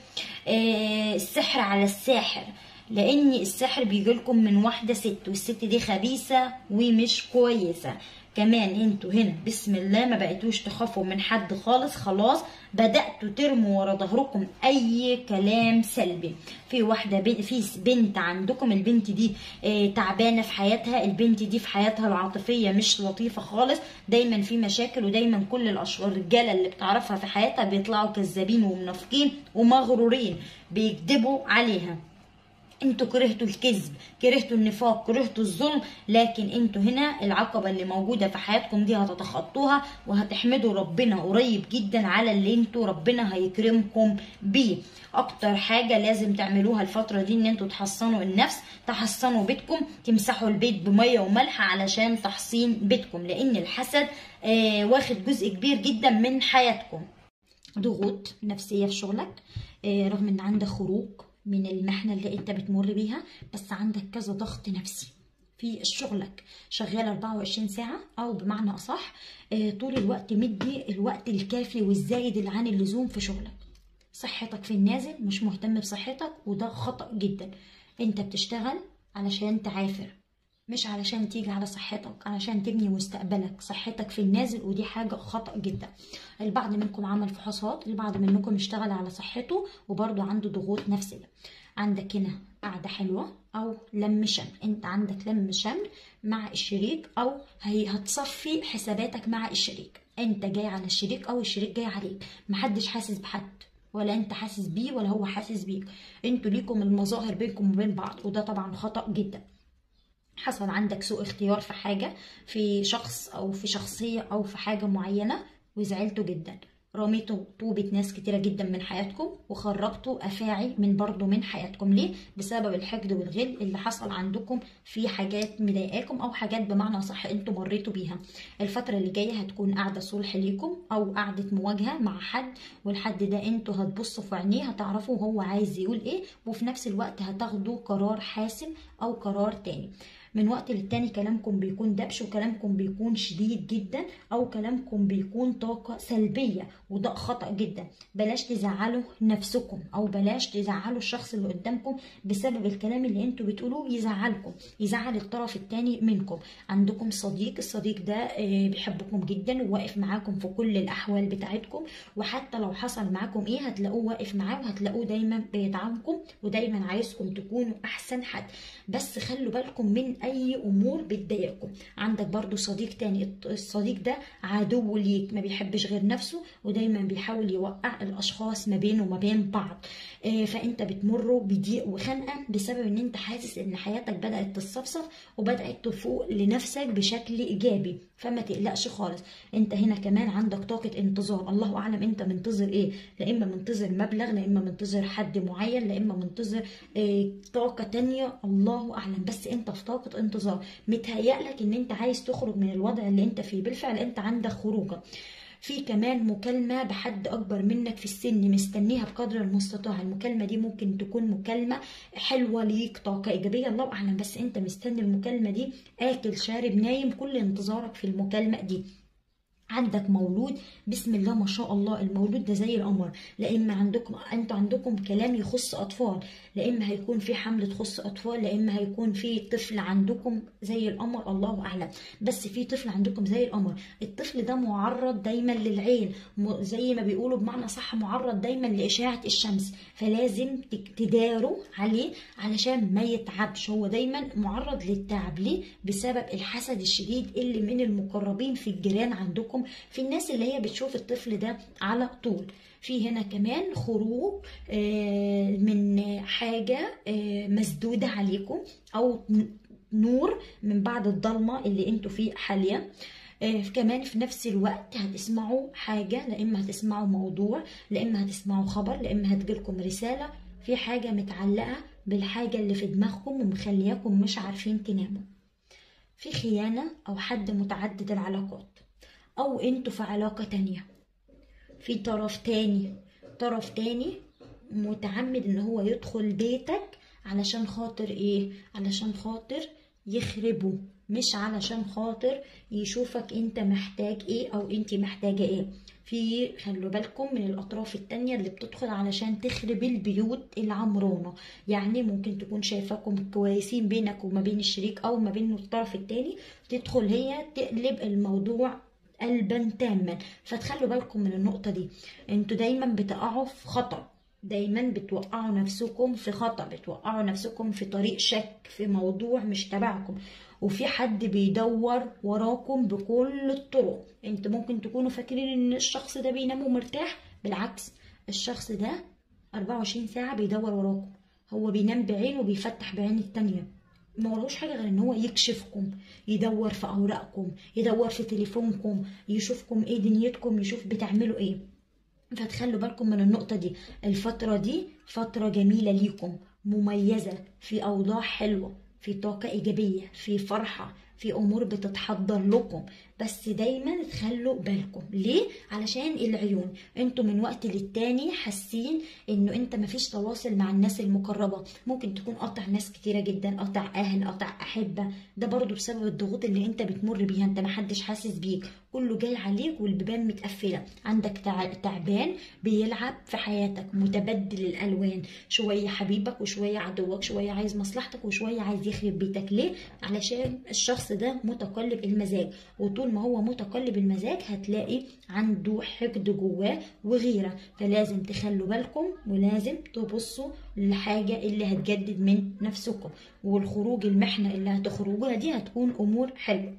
آه، السحر على الساحر لان السحر بيجي لكم من واحده ست والست دي خبيثه ومش كويسه كمان انتوا هنا بسم الله ما بقيتوش تخافوا من حد خالص خلاص بدأتوا ترموا ورا ظهركم أي كلام سلبي في واحدة بنت في بنت عندكم البنت دي آه، تعبانة في حياتها البنت دي في حياتها العاطفية مش لطيفة خالص دايما في مشاكل ودايما كل الأشخاص الرجالة اللي بتعرفها في حياتها بيطلعوا كذابين ومنافقين ومغرورين بيكذبوا عليها انتوا كرهتوا الكذب كرهتوا النفاق كرهتوا الظلم لكن انتوا هنا العقبة اللي موجودة في حياتكم دي هتتخطوها وهتحمدوا ربنا قريب جدا على اللي انتوا ربنا هيكرمكم بيه اكتر حاجة لازم تعملوها الفترة دي ان انتوا تحصنوا النفس تحصنوا بيتكم تمسحوا البيت بمية وملح علشان تحصين بيتكم لان الحسد آه واخد جزء كبير جدا من حياتكم ضغوط نفسية في شغلك آه، رغم ان عندك خروج من المحنة اللي انت بتمر بيها بس عندك كذا ضغط نفسي في شغلك شغال 24 ساعة أو بمعنى أصح آه، طول الوقت مدي الوقت الكافي والزايد اللي عن اللزوم في شغلك صحتك في النازل مش مهتم بصحتك وده خطأ جدا انت بتشتغل علشان تعافر مش علشان تيجي على صحتك علشان تبني مستقبلك صحتك في النازل ودي حاجة خطأ جدا البعض منكم عمل فحوصات البعض منكم اشتغل على صحته وبرضه عنده ضغوط نفسية عندك هنا قعدة حلوة أو لم شمل أنت عندك لم شمل مع الشريك أو هي هتصفي حساباتك مع الشريك أنت جاي على الشريك أو الشريك جاي عليك محدش حاسس بحد ولا انت حاسس بيه ولا هو حاسس بيك انتوا ليكم المظاهر بينكم وبين بعض وده طبعا خطأ جدا حصل عندك سوء اختيار في حاجة في شخص أو في شخصية أو في حاجة معينة وزعلتوا جدا رميتوا طوبة ناس كتيرة جدا من حياتكم وخرجتوا أفاعي من برضو من حياتكم ليه؟ بسبب الحقد والغل اللي حصل عندكم في حاجات مضايقاكم أو حاجات بمعنى صح انتوا مريتوا بيها الفترة اللي جاية هتكون قاعدة صلح ليكم أو قاعدة مواجهة مع حد والحد ده انتوا هتبصوا في عينيه هتعرفوا هو عايز يقول ايه وفي نفس الوقت هتاخدوا قرار حاسم أو قرار تاني من وقت للتاني كلامكم بيكون دبش وكلامكم بيكون شديد جدا او كلامكم بيكون طاقة سلبية وده خطأ جدا بلاش تزعلوا نفسكم او بلاش تزعلوا الشخص اللي قدامكم بسبب الكلام اللي انتوا بتقولوه يزعلكم يزعل الطرف التاني منكم عندكم صديق الصديق ده آه، بيحبكم جدا وواقف معاكم في كل الاحوال بتاعتكم وحتى لو حصل معاكم ايه هتلاقوه واقف معاه وهتلاقوه دايما بيدعمكم ودايما عايزكم تكونوا احسن حد بس خلوا بالكم من اي امور بتضايقكم عندك برضو صديق تاني الصديق ده عدو ليك ما بيحبش غير نفسه ودايما بيحاول يوقع الاشخاص ما بينه وما بين بعض آه، فانت بتمر بضيق وخنقه بسبب ان انت حاسس ان حياتك بدات تتصفصف وبدات تفوق لنفسك بشكل ايجابي فما تقلقش خالص انت هنا كمان عندك طاقه انتظار الله اعلم انت منتظر ايه لا اما منتظر مبلغ لا اما منتظر حد معين لا اما منتظر آه، طاقه تانية الله اعلم بس انت في طاقه انتظار متهيألك ان انت عايز تخرج من الوضع اللي انت فيه بالفعل انت عندك خروجه في كمان مكالمة بحد أكبر منك في السن مستنيها بقدر المستطاع المكالمة دي ممكن تكون مكالمة حلوة ليك طاقة إيجابية الله أعلم بس أنت مستني المكالمة دي آكل شارب نايم كل انتظارك في المكالمة دي عندك مولود بسم الله ما شاء الله المولود ده زي القمر لا اما عندكم انتوا عندكم كلام يخص اطفال لا اما هيكون في حمل تخص اطفال لا اما هيكون في طفل عندكم زي القمر الله اعلم بس في طفل عندكم زي القمر الطفل ده معرض دايما للعين م- زي ما بيقولوا بمعنى صح معرض دايما لاشعه الشمس فلازم تك- تداروا عليه علشان ما يتعبش هو دايما معرض للتعب ليه بسبب الحسد الشديد اللي من المقربين في الجيران عندكم في الناس اللي هي بتشوف الطفل ده على طول في هنا كمان خروج آه، من حاجة آه، مسدودة عليكم أو نور من بعد الضلمة اللي انتوا فيه حاليا آه، كمان في نفس الوقت هتسمعوا حاجة لا إما هتسمعوا موضوع لا إما هتسمعوا خبر لا إما هتجيلكم رسالة في حاجة متعلقة بالحاجة اللي في دماغكم ومخلياكم مش عارفين تناموا في خيانة أو حد متعدد العلاقات أو انتوا في علاقة تانية في طرف تاني طرف تاني متعمد ان هو يدخل بيتك علشان خاطر ايه علشان خاطر يخربه مش علشان خاطر يشوفك انت محتاج ايه او انت محتاجة ايه في خلوا بالكم من الاطراف التانية اللي بتدخل علشان تخرب البيوت العمرانة يعني ممكن تكون شايفاكم كويسين بينك وما بين الشريك او ما بين الطرف التاني تدخل هي تقلب الموضوع قلبا تاما فتخلوا بالكم من النقطة دي انتوا دايما بتقعوا في خطأ دايما بتوقعوا نفسكم في خطأ بتوقعوا نفسكم في طريق شك في موضوع مش تبعكم وفي حد بيدور وراكم بكل الطرق انت ممكن تكونوا فاكرين ان الشخص ده بينام ومرتاح بالعكس الشخص ده 24 ساعة بيدور وراكم هو بينام بعين وبيفتح بعين التانية ما وراهوش حاجه غير ان هو يكشفكم يدور في اوراقكم يدور في تليفونكم يشوفكم ايه دنيتكم يشوف بتعملوا ايه فتخلوا بالكم من النقطه دي الفتره دي فتره جميله ليكم مميزه في اوضاع حلوه في طاقه ايجابيه في فرحه في امور بتتحضر لكم بس دايما تخلوا بالكم ليه علشان العيون انتوا من وقت للتاني حاسين انه انت مفيش تواصل مع الناس المقربه ممكن تكون قطع ناس كتيره جدا قطع اهل قطع احبه ده برضو بسبب الضغوط اللي انت بتمر بيها انت محدش حاسس بيك كله جاي عليك والبيبان متقفله عندك تع- تعبان بيلعب في حياتك متبدل الالوان شويه حبيبك وشويه عدوك شويه عايز مصلحتك وشويه عايز يخرب بيتك ليه علشان الشخص ده متقلب المزاج وطول ما هو متقلب المزاج هتلاقي عنده حقد جواه وغيره فلازم تخلوا بالكم ولازم تبصوا للحاجه اللي هتجدد من نفسكم والخروج المحنه اللي هتخرجوها دي هتكون امور حلوه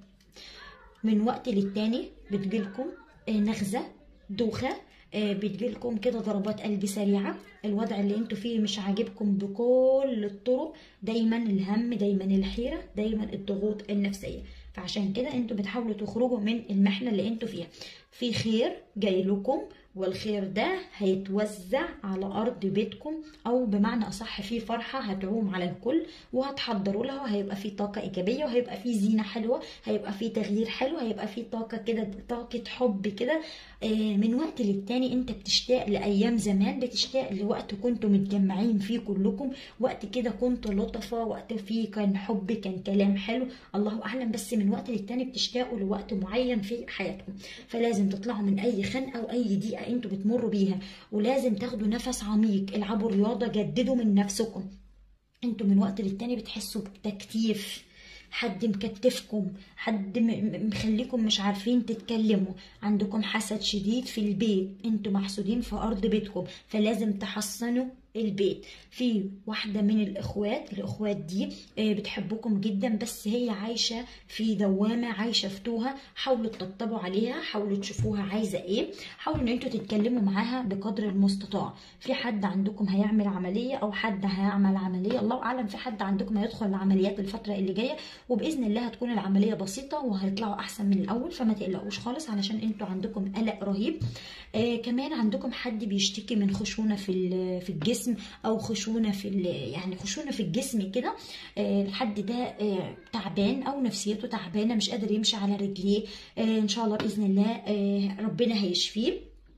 من وقت للتاني بتجيلكم آه، نغزة دوخة آه، بتجيلكم كده ضربات قلب سريعة الوضع اللي انتوا فيه مش عاجبكم بكل الطرق دايما الهم دايما الحيرة دايما الضغوط النفسية فعشان كده انتوا بتحاولوا تخرجوا من المحنة اللي انتوا فيها في خير جاي لكم والخير ده هيتوزع على أرض بيتكم أو بمعنى أصح في فرحة هتعوم على الكل وهتحضروا لها وهيبقى في طاقة إيجابية وهيبقى في زينة حلوة هيبقى في تغيير حلو هيبقى في طاقة كده طاقة حب كده آه، من وقت للتاني انت بتشتاق لأيام زمان بتشتاق لوقت كنتوا متجمعين فيه كلكم وقت كده كنتوا لطفة وقت فيه كان حب كان كلام حلو الله أعلم بس من وقت للتاني بتشتاقوا لوقت معين في حياتكم فلازم تطلعوا من أي خنقة أو أي ضيقة انتوا بتمروا بيها ولازم تاخدوا نفس عميق العبوا رياضة جددوا من نفسكم انتوا من وقت للتاني بتحسوا بتكتيف حد مكتفكم حد م- م- مخليكم مش عارفين تتكلموا عندكم حسد شديد في البيت انتوا محسودين في ارض بيتكم فلازم تحصنوا البيت في واحدة من الإخوات الإخوات دي آه، بتحبكم جدا بس هي عايشة في دوامة عايشة في توها حاولوا تطبطبوا عليها حاولوا تشوفوها عايزة إيه حاولوا إن انتوا تتكلموا معاها بقدر المستطاع في حد عندكم هيعمل عملية أو حد هيعمل عملية الله أعلم في حد عندكم هيدخل العمليات الفترة اللي جاية وبإذن الله هتكون العملية بسيطة وهيطلعوا أحسن من الأول فما تقلقوش خالص علشان انتوا عندكم قلق رهيب آه كمان عندكم حد بيشتكي من خشونة في ال- في الجسم او خشونه في ال- يعني خشونه في الجسم كده آه، الحد ده آه، تعبان او نفسيته تعبانه مش قادر يمشي على رجليه آه، ان شاء الله باذن الله آه، ربنا هيشفيه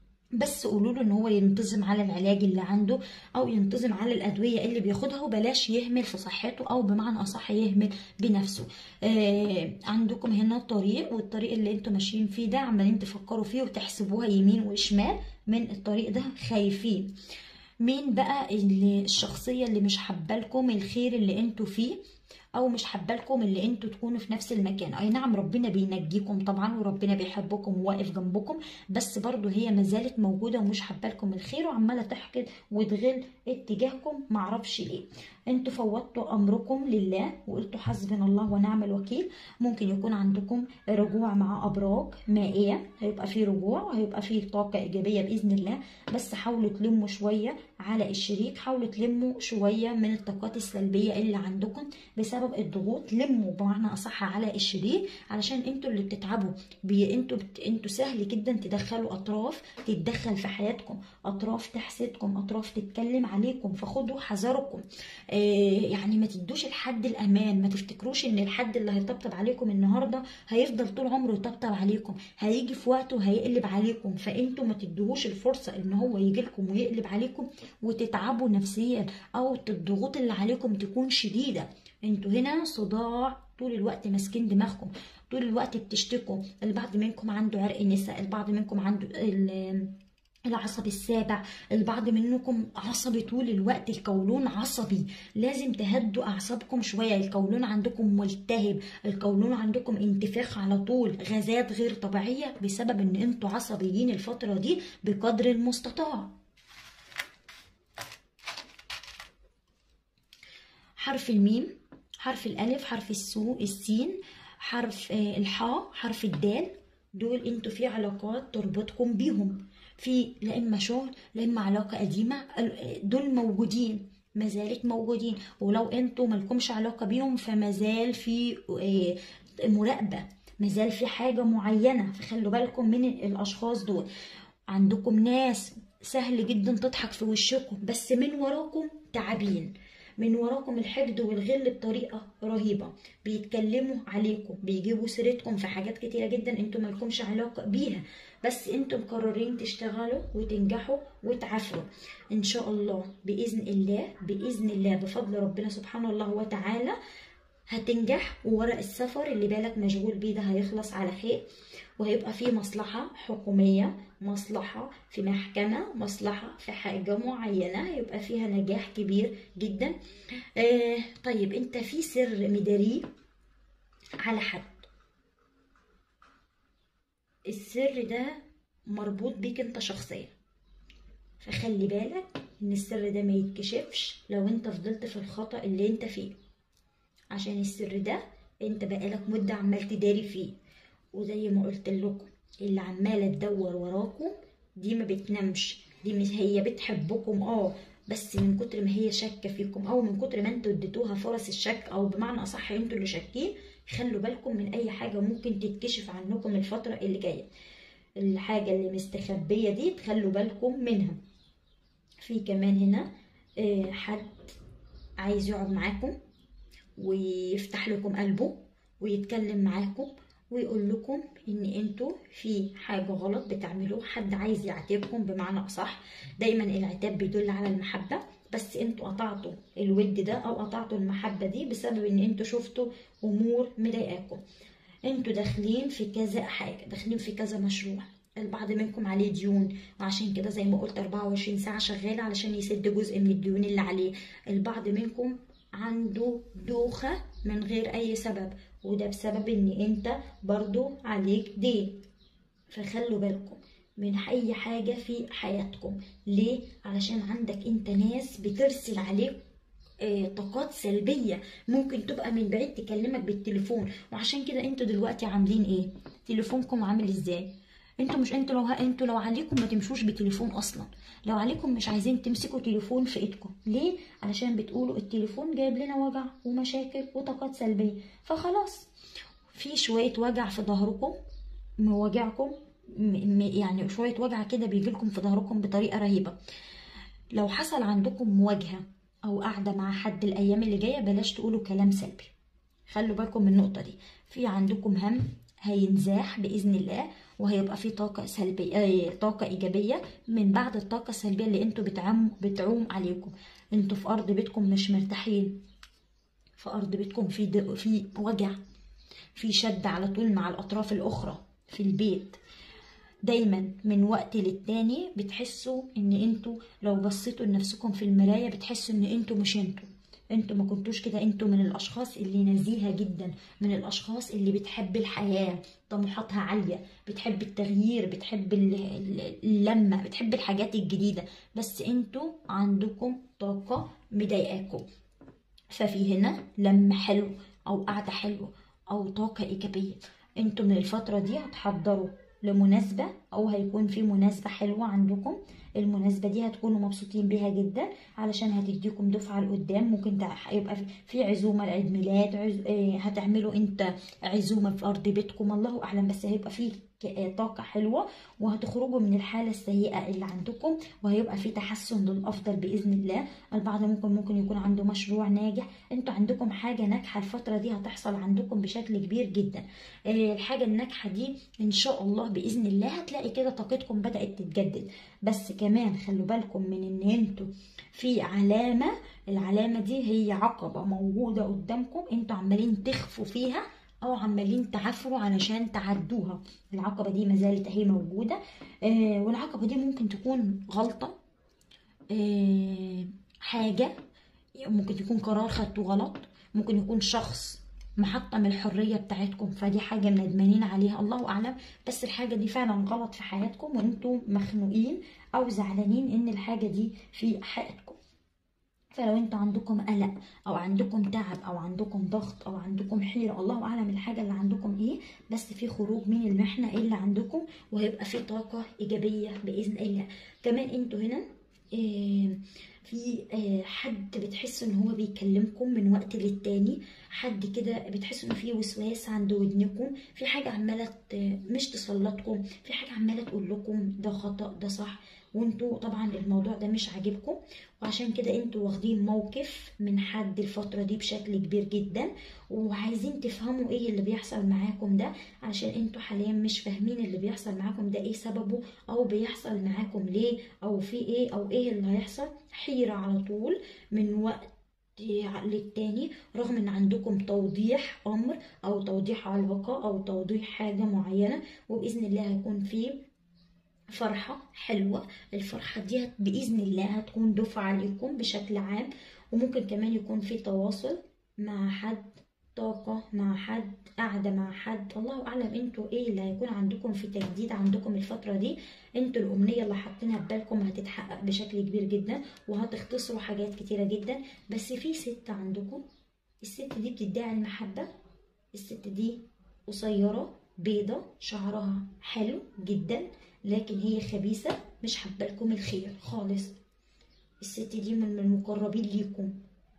بس قولوا له ان هو ينتظم على العلاج اللي عنده او ينتظم على الادويه اللي بياخدها وبلاش يهمل في صحته او بمعنى اصح يهمل بنفسه آه عندكم هنا طريق والطريق اللي انتوا ماشيين فيه ده عمالين تفكروا فيه وتحسبوها يمين وشمال من الطريق ده خايفين مين بقى اللي الشخصيه اللي مش حبالكم الخير اللي انتوا فيه او مش حبالكم اللي انتوا تكونوا في نفس المكان اي نعم ربنا بينجيكم طبعا وربنا بيحبكم وواقف جنبكم بس برضو هي ما زالت موجوده ومش حبالكم الخير وعماله تحقد وتغل اتجاهكم معرفش ليه انتوا فوضتوا امركم لله وقلتوا حسبنا الله ونعم الوكيل ممكن يكون عندكم رجوع مع ابراج مائيه هيبقى في رجوع وهيبقى في طاقه ايجابيه باذن الله بس حاولوا تلموا شويه على الشريك حاولوا تلموا شويه من الطاقات السلبيه اللي عندكم بسبب الضغوط لموا بمعنى اصح على الشريك علشان انتوا اللي بتتعبوا بي انتوا بت... انتوا سهل جدا تدخلوا اطراف تتدخل في حياتكم اطراف تحسدكم اطراف تتكلم عليكم فخدوا حذركم يعني ما تدوش الحد الامان ما تفتكروش ان الحد اللي هيطبطب عليكم النهارده هيفضل طول عمره يطبطب عليكم هيجي في وقته هيقلب عليكم فانتوا ما تدوهوش الفرصه ان هو يجي لكم ويقلب عليكم وتتعبوا نفسيا او الضغوط اللي عليكم تكون شديده انتوا هنا صداع طول الوقت ماسكين دماغكم طول الوقت بتشتكوا البعض منكم عنده عرق نساء البعض منكم عنده العصبي السابع البعض منكم عصبي طول الوقت القولون عصبي لازم تهدوا اعصابكم شويه القولون عندكم ملتهب القولون عندكم انتفاخ على طول غازات غير طبيعيه بسبب ان انتوا عصبيين الفتره دي بقدر المستطاع حرف الميم حرف الالف حرف السو السين حرف الحاء حرف الدال دول انتوا في علاقات تربطكم بيهم في لا اما شغل لا اما علاقه قديمه دول موجودين ما زالت موجودين ولو انتوا مالكمش علاقه بيهم فما زال في مراقبه ما زال في حاجه معينه فخلوا بالكم من الاشخاص دول عندكم ناس سهل جدا تضحك في وشكم بس من وراكم تعبين من وراكم الحقد والغل بطريقه رهيبه بيتكلموا عليكم بيجيبوا سيرتكم في حاجات كتيره جدا انتوا مالكمش علاقه بيها بس انتوا مقررين تشتغلوا وتنجحوا وتعافروا ان شاء الله باذن الله باذن الله بفضل ربنا سبحانه الله وتعالى هتنجح وورق السفر اللي بالك مشغول بيه ده هيخلص على خير وهيبقى فيه مصلحة حكومية مصلحة في محكمة مصلحة في حاجة معينة هيبقى فيها نجاح كبير جدا آه طيب انت في سر مداريه على حد السر ده مربوط بيك انت شخصيا فخلي بالك ان السر ده ما يتكشفش لو انت فضلت في الخطأ اللي انت فيه عشان السر ده انت بقالك مدة عمال تداري فيه وزي ما قلت لكم اللي عماله تدور وراكم دي ما بتنامش دي مش هي بتحبكم اه بس من كتر ما هي شاكه فيكم او من كتر ما انتوا اديتوها فرص الشك او بمعنى اصح انتوا اللي شاكين خلوا بالكم من اي حاجه ممكن تتكشف عنكم الفتره اللي جايه الحاجه اللي مستخبيه دي تخلوا بالكم منها في كمان هنا حد عايز يقعد معاكم ويفتح لكم قلبه ويتكلم معاكم ويقول لكم ان انتوا في حاجة غلط بتعملوه حد عايز يعاتبكم بمعنى اصح دايما العتاب بيدل على المحبة بس انتوا قطعتوا الود ده او قطعتوا المحبة دي بسبب ان انتوا شفتوا امور مضايقاكم انتوا داخلين في كذا حاجة داخلين في كذا مشروع البعض منكم عليه ديون وعشان كده زي ما قلت 24 ساعة شغال علشان يسد جزء من الديون اللي عليه البعض منكم عنده دوخة من غير أي سبب وده بسبب إن أنت برضو عليك دين فخلوا بالكم من أي حاجة في حياتكم ليه؟ علشان عندك أنت ناس بترسل عليك طاقات سلبية ممكن تبقى من بعيد تكلمك بالتليفون وعشان كده انتوا دلوقتي عاملين ايه تليفونكم عامل ازاي انتوا مش انتوا لو انتوا لو عليكم ما تمشوش بتليفون اصلا لو عليكم مش عايزين تمسكوا تليفون في ايدكم ليه علشان بتقولوا التليفون جايب لنا وجع ومشاكل وطاقات سلبيه فخلاص في شويه وجع في ظهركم مواجعكم يعني شويه وجع كده بيجيلكم في ظهركم بطريقه رهيبه لو حصل عندكم مواجهه او قاعده مع حد الايام اللي جايه بلاش تقولوا كلام سلبي خلوا بالكم من النقطه دي في عندكم هم هينزاح باذن الله وهيبقى في طاقة سلبية طاقة إيجابية من بعد الطاقة السلبية اللي انتوا بتعم بتعوم عليكم انتوا في أرض بيتكم مش مرتاحين في أرض بيتكم في د... في وجع في شد على طول مع الأطراف الأخرى في البيت دايما من وقت للتاني بتحسوا ان انتوا لو بصيتوا لنفسكم في المرايه بتحسوا ان انتوا مش انتوا انتوا ما كنتوش كده انتوا من الاشخاص اللي نزيهه جدا من الاشخاص اللي بتحب الحياه طموحاتها عاليه بتحب التغيير بتحب ال- ال- اللمه بتحب الحاجات الجديده بس انتوا عندكم طاقه مضايقاكم ففي هنا لمة حلو أو قعدة حلوة أو طاقة إيجابية انتوا من الفترة دي هتحضروا لمناسبة أو هيكون في مناسبة حلوة عندكم المناسبة دي هتكونوا مبسوطين بيها جدا علشان هتديكم دفعة لقدام ممكن تع- يبقى في- في عزومة لعيد ميلاد عز... آه، هتعملوا انت عزومة في أرض بيتكم الله أعلم بس هيبقى في ك- آه، طاقة حلوة وهتخرجوا من الحالة السيئة اللي عندكم وهيبقى في تحسن للأفضل بإذن الله البعض ممكن ممكن يكون عنده مشروع ناجح انتوا عندكم حاجة ناجحة الفترة دي هتحصل عندكم بشكل كبير جدا آه، الحاجة الناجحة دي إن شاء الله بإذن الله هتلاقي كده طاقتكم بدأت تتجدد بس كمان خلوا بالكم من إن انتوا في علامة العلامة دي هي عقبة موجودة قدامكم انتوا عمالين تخفوا فيها او عمالين تعافروا علشان تعدوها العقبة دي ما زالت اهي موجودة آه والعقبة دي ممكن تكون غلطة آه حاجة ممكن يكون قرار خدته غلط ممكن يكون شخص محطم الحرية بتاعتكم فدي حاجة ندمانين عليها الله أعلم بس الحاجة دي فعلا غلط في حياتكم وانتم مخنوقين أو زعلانين إن الحاجة دي في حياتكم فلو انتوا عندكم قلق او عندكم تعب او عندكم ضغط او عندكم حيرة الله اعلم الحاجة اللي عندكم ايه بس في خروج من المحنة اللي عندكم وهيبقى في طاقة ايجابية باذن الله كمان انتوا هنا آه، في آه، حد بتحسوا ان هو بيكلمكم من وقت للتاني حد كده بتحسوا ان في وسواس عند ودنكم في حاجة عمالة ت- مش تسلطكم في حاجة عمالة تقول لكم ده خطأ ده صح وانتوا طبعا الموضوع ده مش عاجبكم وعشان كده انتوا واخدين موقف من حد الفترة دي بشكل كبير جدا وعايزين تفهموا ايه اللي بيحصل معاكم ده عشان انتوا حاليا مش فاهمين اللي بيحصل معاكم ده ايه سببه او بيحصل معاكم ليه او في ايه او ايه اللي هيحصل حيرة على طول من وقت للتاني رغم ان عندكم توضيح امر او توضيح علاقة او توضيح حاجة معينة وباذن الله هيكون في فرحة حلوة الفرحة دي هت- بإذن الله هتكون دفعة لكم بشكل عام وممكن كمان يكون في تواصل مع حد طاقة مع حد قاعدة مع حد الله أعلم انتوا ايه اللي هيكون عندكم في تجديد عندكم الفترة دي انتوا الأمنية اللي حاطينها في بالكم هتتحقق بشكل كبير جدا وهتختصروا حاجات كتيرة جدا بس في ست عندكم الست دي بتدعي المحبة الست دي قصيرة بيضة شعرها حلو جدا لكن هي خبيثة مش حابة لكم الخير خالص الست دي من المقربين ليكم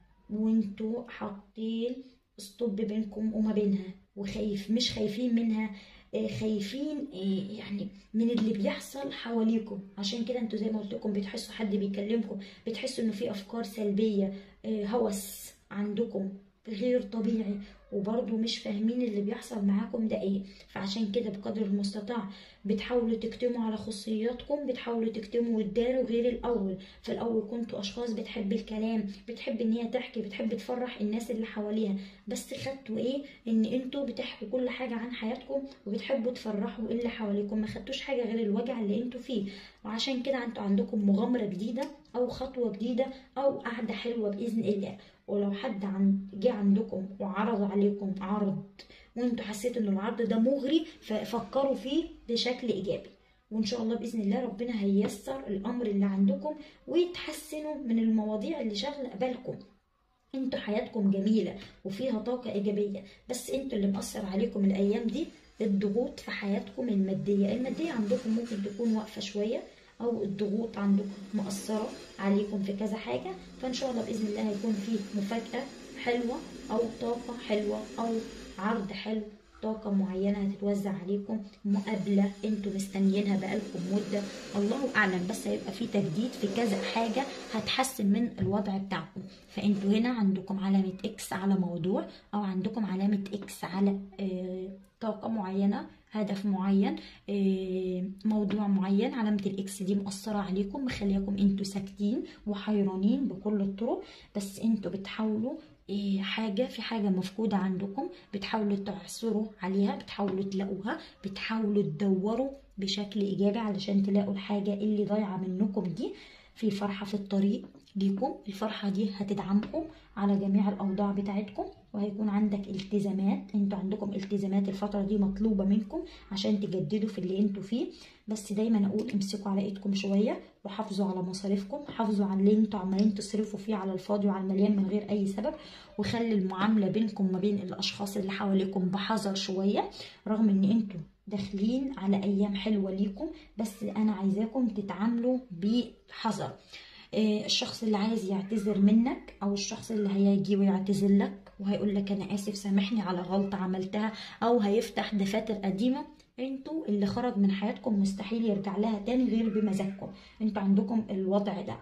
وانتوا حاطين ستوب بينكم وما بينها وخايف مش خايفين منها آه، خايفين آه، يعني من اللي بيحصل حواليكم عشان كده انتوا زي ما قلت لكم بتحسوا حد بيكلمكم بتحسوا انه في افكار سلبية آه، هوس عندكم غير طبيعي وبرضه مش فاهمين اللي بيحصل معاكم ده ايه فعشان كده بقدر المستطاع بتحاولوا تكتموا على خصوصياتكم بتحاولوا تكتموا وتداروا غير الاول في الاول كنتوا اشخاص بتحب الكلام بتحب ان هي تحكي بتحب تفرح الناس اللي حواليها بس خدتوا ايه ان انتوا بتحكوا كل حاجه عن حياتكم وبتحبوا تفرحوا اللي حواليكم ما خدتوش حاجه غير الوجع اللي انتوا فيه وعشان كده انتوا عندكم مغامره جديده او خطوه جديده او قعده حلوه باذن الله ولو حد عن جه عندكم وعرض عليكم عرض وانتوا حسيتوا ان العرض ده مغري ففكروا فيه بشكل ايجابي وان شاء الله باذن الله ربنا هييسر الامر اللي عندكم ويتحسنوا من المواضيع اللي شاغله بالكم انتوا حياتكم جميله وفيها طاقه ايجابيه بس انتوا اللي مأثر عليكم الايام دي الضغوط في حياتكم الماديه الماديه عندكم ممكن تكون واقفه شويه او الضغوط عندكم مأثره عليكم في كذا حاجه فان شاء الله باذن الله هيكون في مفاجاه حلوه او طاقه حلوه او عرض حلو طاقة معينة هتتوزع عليكم مقابلة انتوا مستنيينها بقالكم مدة الله أعلم بس هيبقى في تجديد في كذا حاجة هتحسن من الوضع بتاعكم فانتوا هنا عندكم علامة اكس على موضوع أو عندكم علامة اكس على آه طاقة معينة هدف معين آه موضوع معين علامة الاكس دي مؤثرة عليكم مخليكم انتوا ساكتين وحيرانين بكل الطرق بس انتوا بتحاولوا إيه حاجة في حاجة مفقودة عندكم بتحاولوا تعثروا عليها بتحاولوا تلاقوها بتحاولوا تدوروا بشكل إيجابي علشان تلاقوا الحاجة اللي ضايعة منكم دي في فرحة في الطريق ليكم الفرحة دي هتدعمكم على جميع الأوضاع بتاعتكم وهيكون عندك التزامات انتوا عندكم التزامات الفترة دي مطلوبة منكم عشان تجددوا في اللي انتوا فيه بس دايما اقول امسكوا على ايدكم شوية وحافظوا على مصاريفكم حافظوا على اللي انتوا عمالين تصرفوا فيه على الفاضي وعلى المليان من غير اي سبب وخلي المعاملة بينكم ما بين الاشخاص اللي حواليكم بحذر شوية رغم ان انتوا داخلين على ايام حلوة ليكم بس انا عايزاكم تتعاملوا بحذر الشخص اللي عايز يعتذر منك او الشخص اللي هيجي ويعتذر لك وهيقول لك انا اسف سامحني على غلطه عملتها او هيفتح دفاتر قديمه انتوا اللي خرج من حياتكم مستحيل يرجع لها تاني غير بمزاجكم انتوا عندكم الوضع ده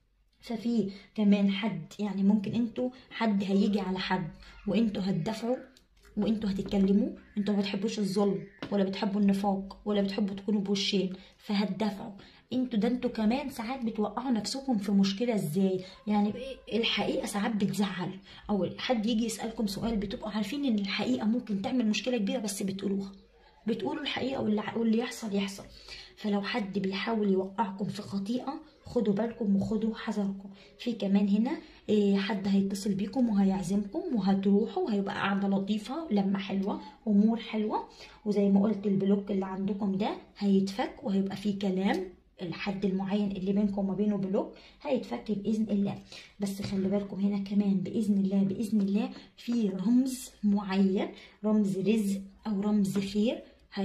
ففي كمان حد يعني ممكن انتوا حد هيجي على حد وانتوا هتدافعوا وانتوا هتتكلموا انتوا ما بتحبوش الظلم ولا بتحبوا النفاق ولا بتحبوا تكونوا بوشين فهتدافعوا انتوا ده انتوا كمان ساعات بتوقعوا نفسكم في مشكله ازاي يعني الحقيقه ساعات بتزعل او حد يجي يسالكم سؤال بتبقوا عارفين ان الحقيقه ممكن تعمل مشكله كبيره بس بتقولوها بتقولوا الحقيقه واللي, واللي يحصل يحصل فلو حد بيحاول يوقعكم في خطيئه خدوا بالكم وخدوا حذركم في كمان هنا إيه حد هيتصل بيكم وهيعزمكم وهتروحوا وهيبقى قعده لطيفه لما حلوه امور حلوه وزي ما قلت البلوك اللي عندكم ده هيتفك وهيبقى فيه كلام الحد المعين اللي بينكم وما بينه بلوك هيتفك باذن الله بس خلي بالكم هنا كمان باذن الله باذن الله في رمز معين رمز رزق او رمز خير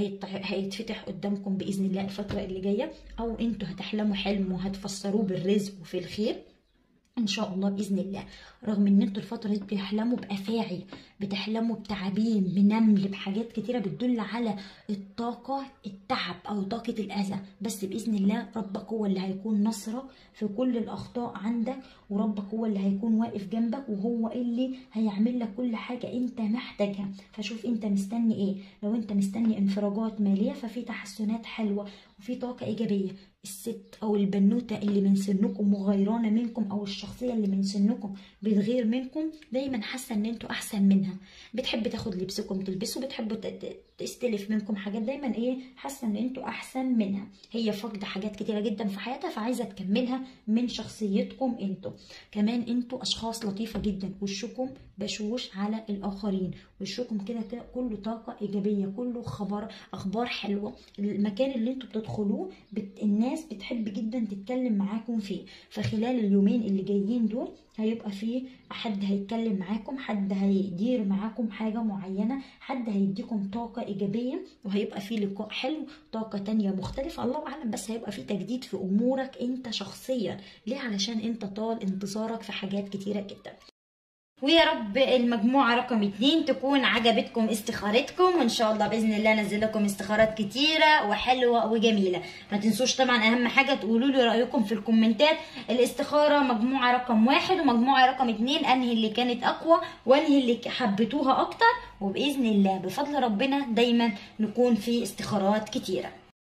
هيتفتح قدامكم باذن الله الفتره اللي جايه او انتوا هتحلموا حلم وهتفسروه بالرزق وفي الخير ان شاء الله باذن الله رغم ان انتوا الفتره دي بتحلموا بافاعي بتحلموا بتعابين بنمل بحاجات كتيره بتدل على الطاقه التعب او طاقه الاذى بس باذن الله ربك هو اللي هيكون نصره في كل الاخطاء عندك وربك هو اللي هيكون واقف جنبك وهو اللي هيعمل لك كل حاجه انت محتاجها فشوف انت مستني ايه لو انت مستني انفراجات ماليه ففي تحسنات حلوه وفي طاقه ايجابيه الست او البنوته اللي من سنكم وغيرانه منكم او الشخصيه اللي من سنكم بتغير منكم دايما حاسه ان انتوا احسن منها بتحب تاخد لبسكم تلبسوا بتحبوا تستلف منكم حاجات دايما ايه حاسه ان انتوا احسن منها هي فاقده حاجات كتيره جدا في حياتها فعايزه تكملها من شخصيتكم انتوا كمان انتوا اشخاص لطيفه جدا وشكم بشوش على الاخرين وشكم كده كده كله طاقه ايجابيه كله خبر اخبار حلوه المكان اللي انتوا بتدخلوه بت... الناس بتحب جدا تتكلم معاكم فيه فخلال اليومين اللي جايين دول هيبقى فيه حد هيتكلم معاكم حد هيدير معاكم حاجة معينة حد هيديكم طاقة إيجابية وهيبقى فيه لقاء حلو طاقة تانية مختلفة الله أعلم بس هيبقى فيه تجديد في أمورك أنت شخصيا ليه علشان أنت طال انتظارك في حاجات كتيرة جدا ويا رب المجموعة رقم اتنين تكون عجبتكم استخارتكم وان شاء الله بإذن الله انزل لكم استخارات كتيرة وحلوة وجميلة ما تنسوش طبعا اهم حاجة تقولوا لي رأيكم في الكومنتات الاستخارة مجموعة رقم واحد ومجموعة رقم اتنين انهي اللي كانت اقوى وانهي اللي حبيتوها اكتر وبإذن الله بفضل ربنا دايما نكون في استخارات كتيرة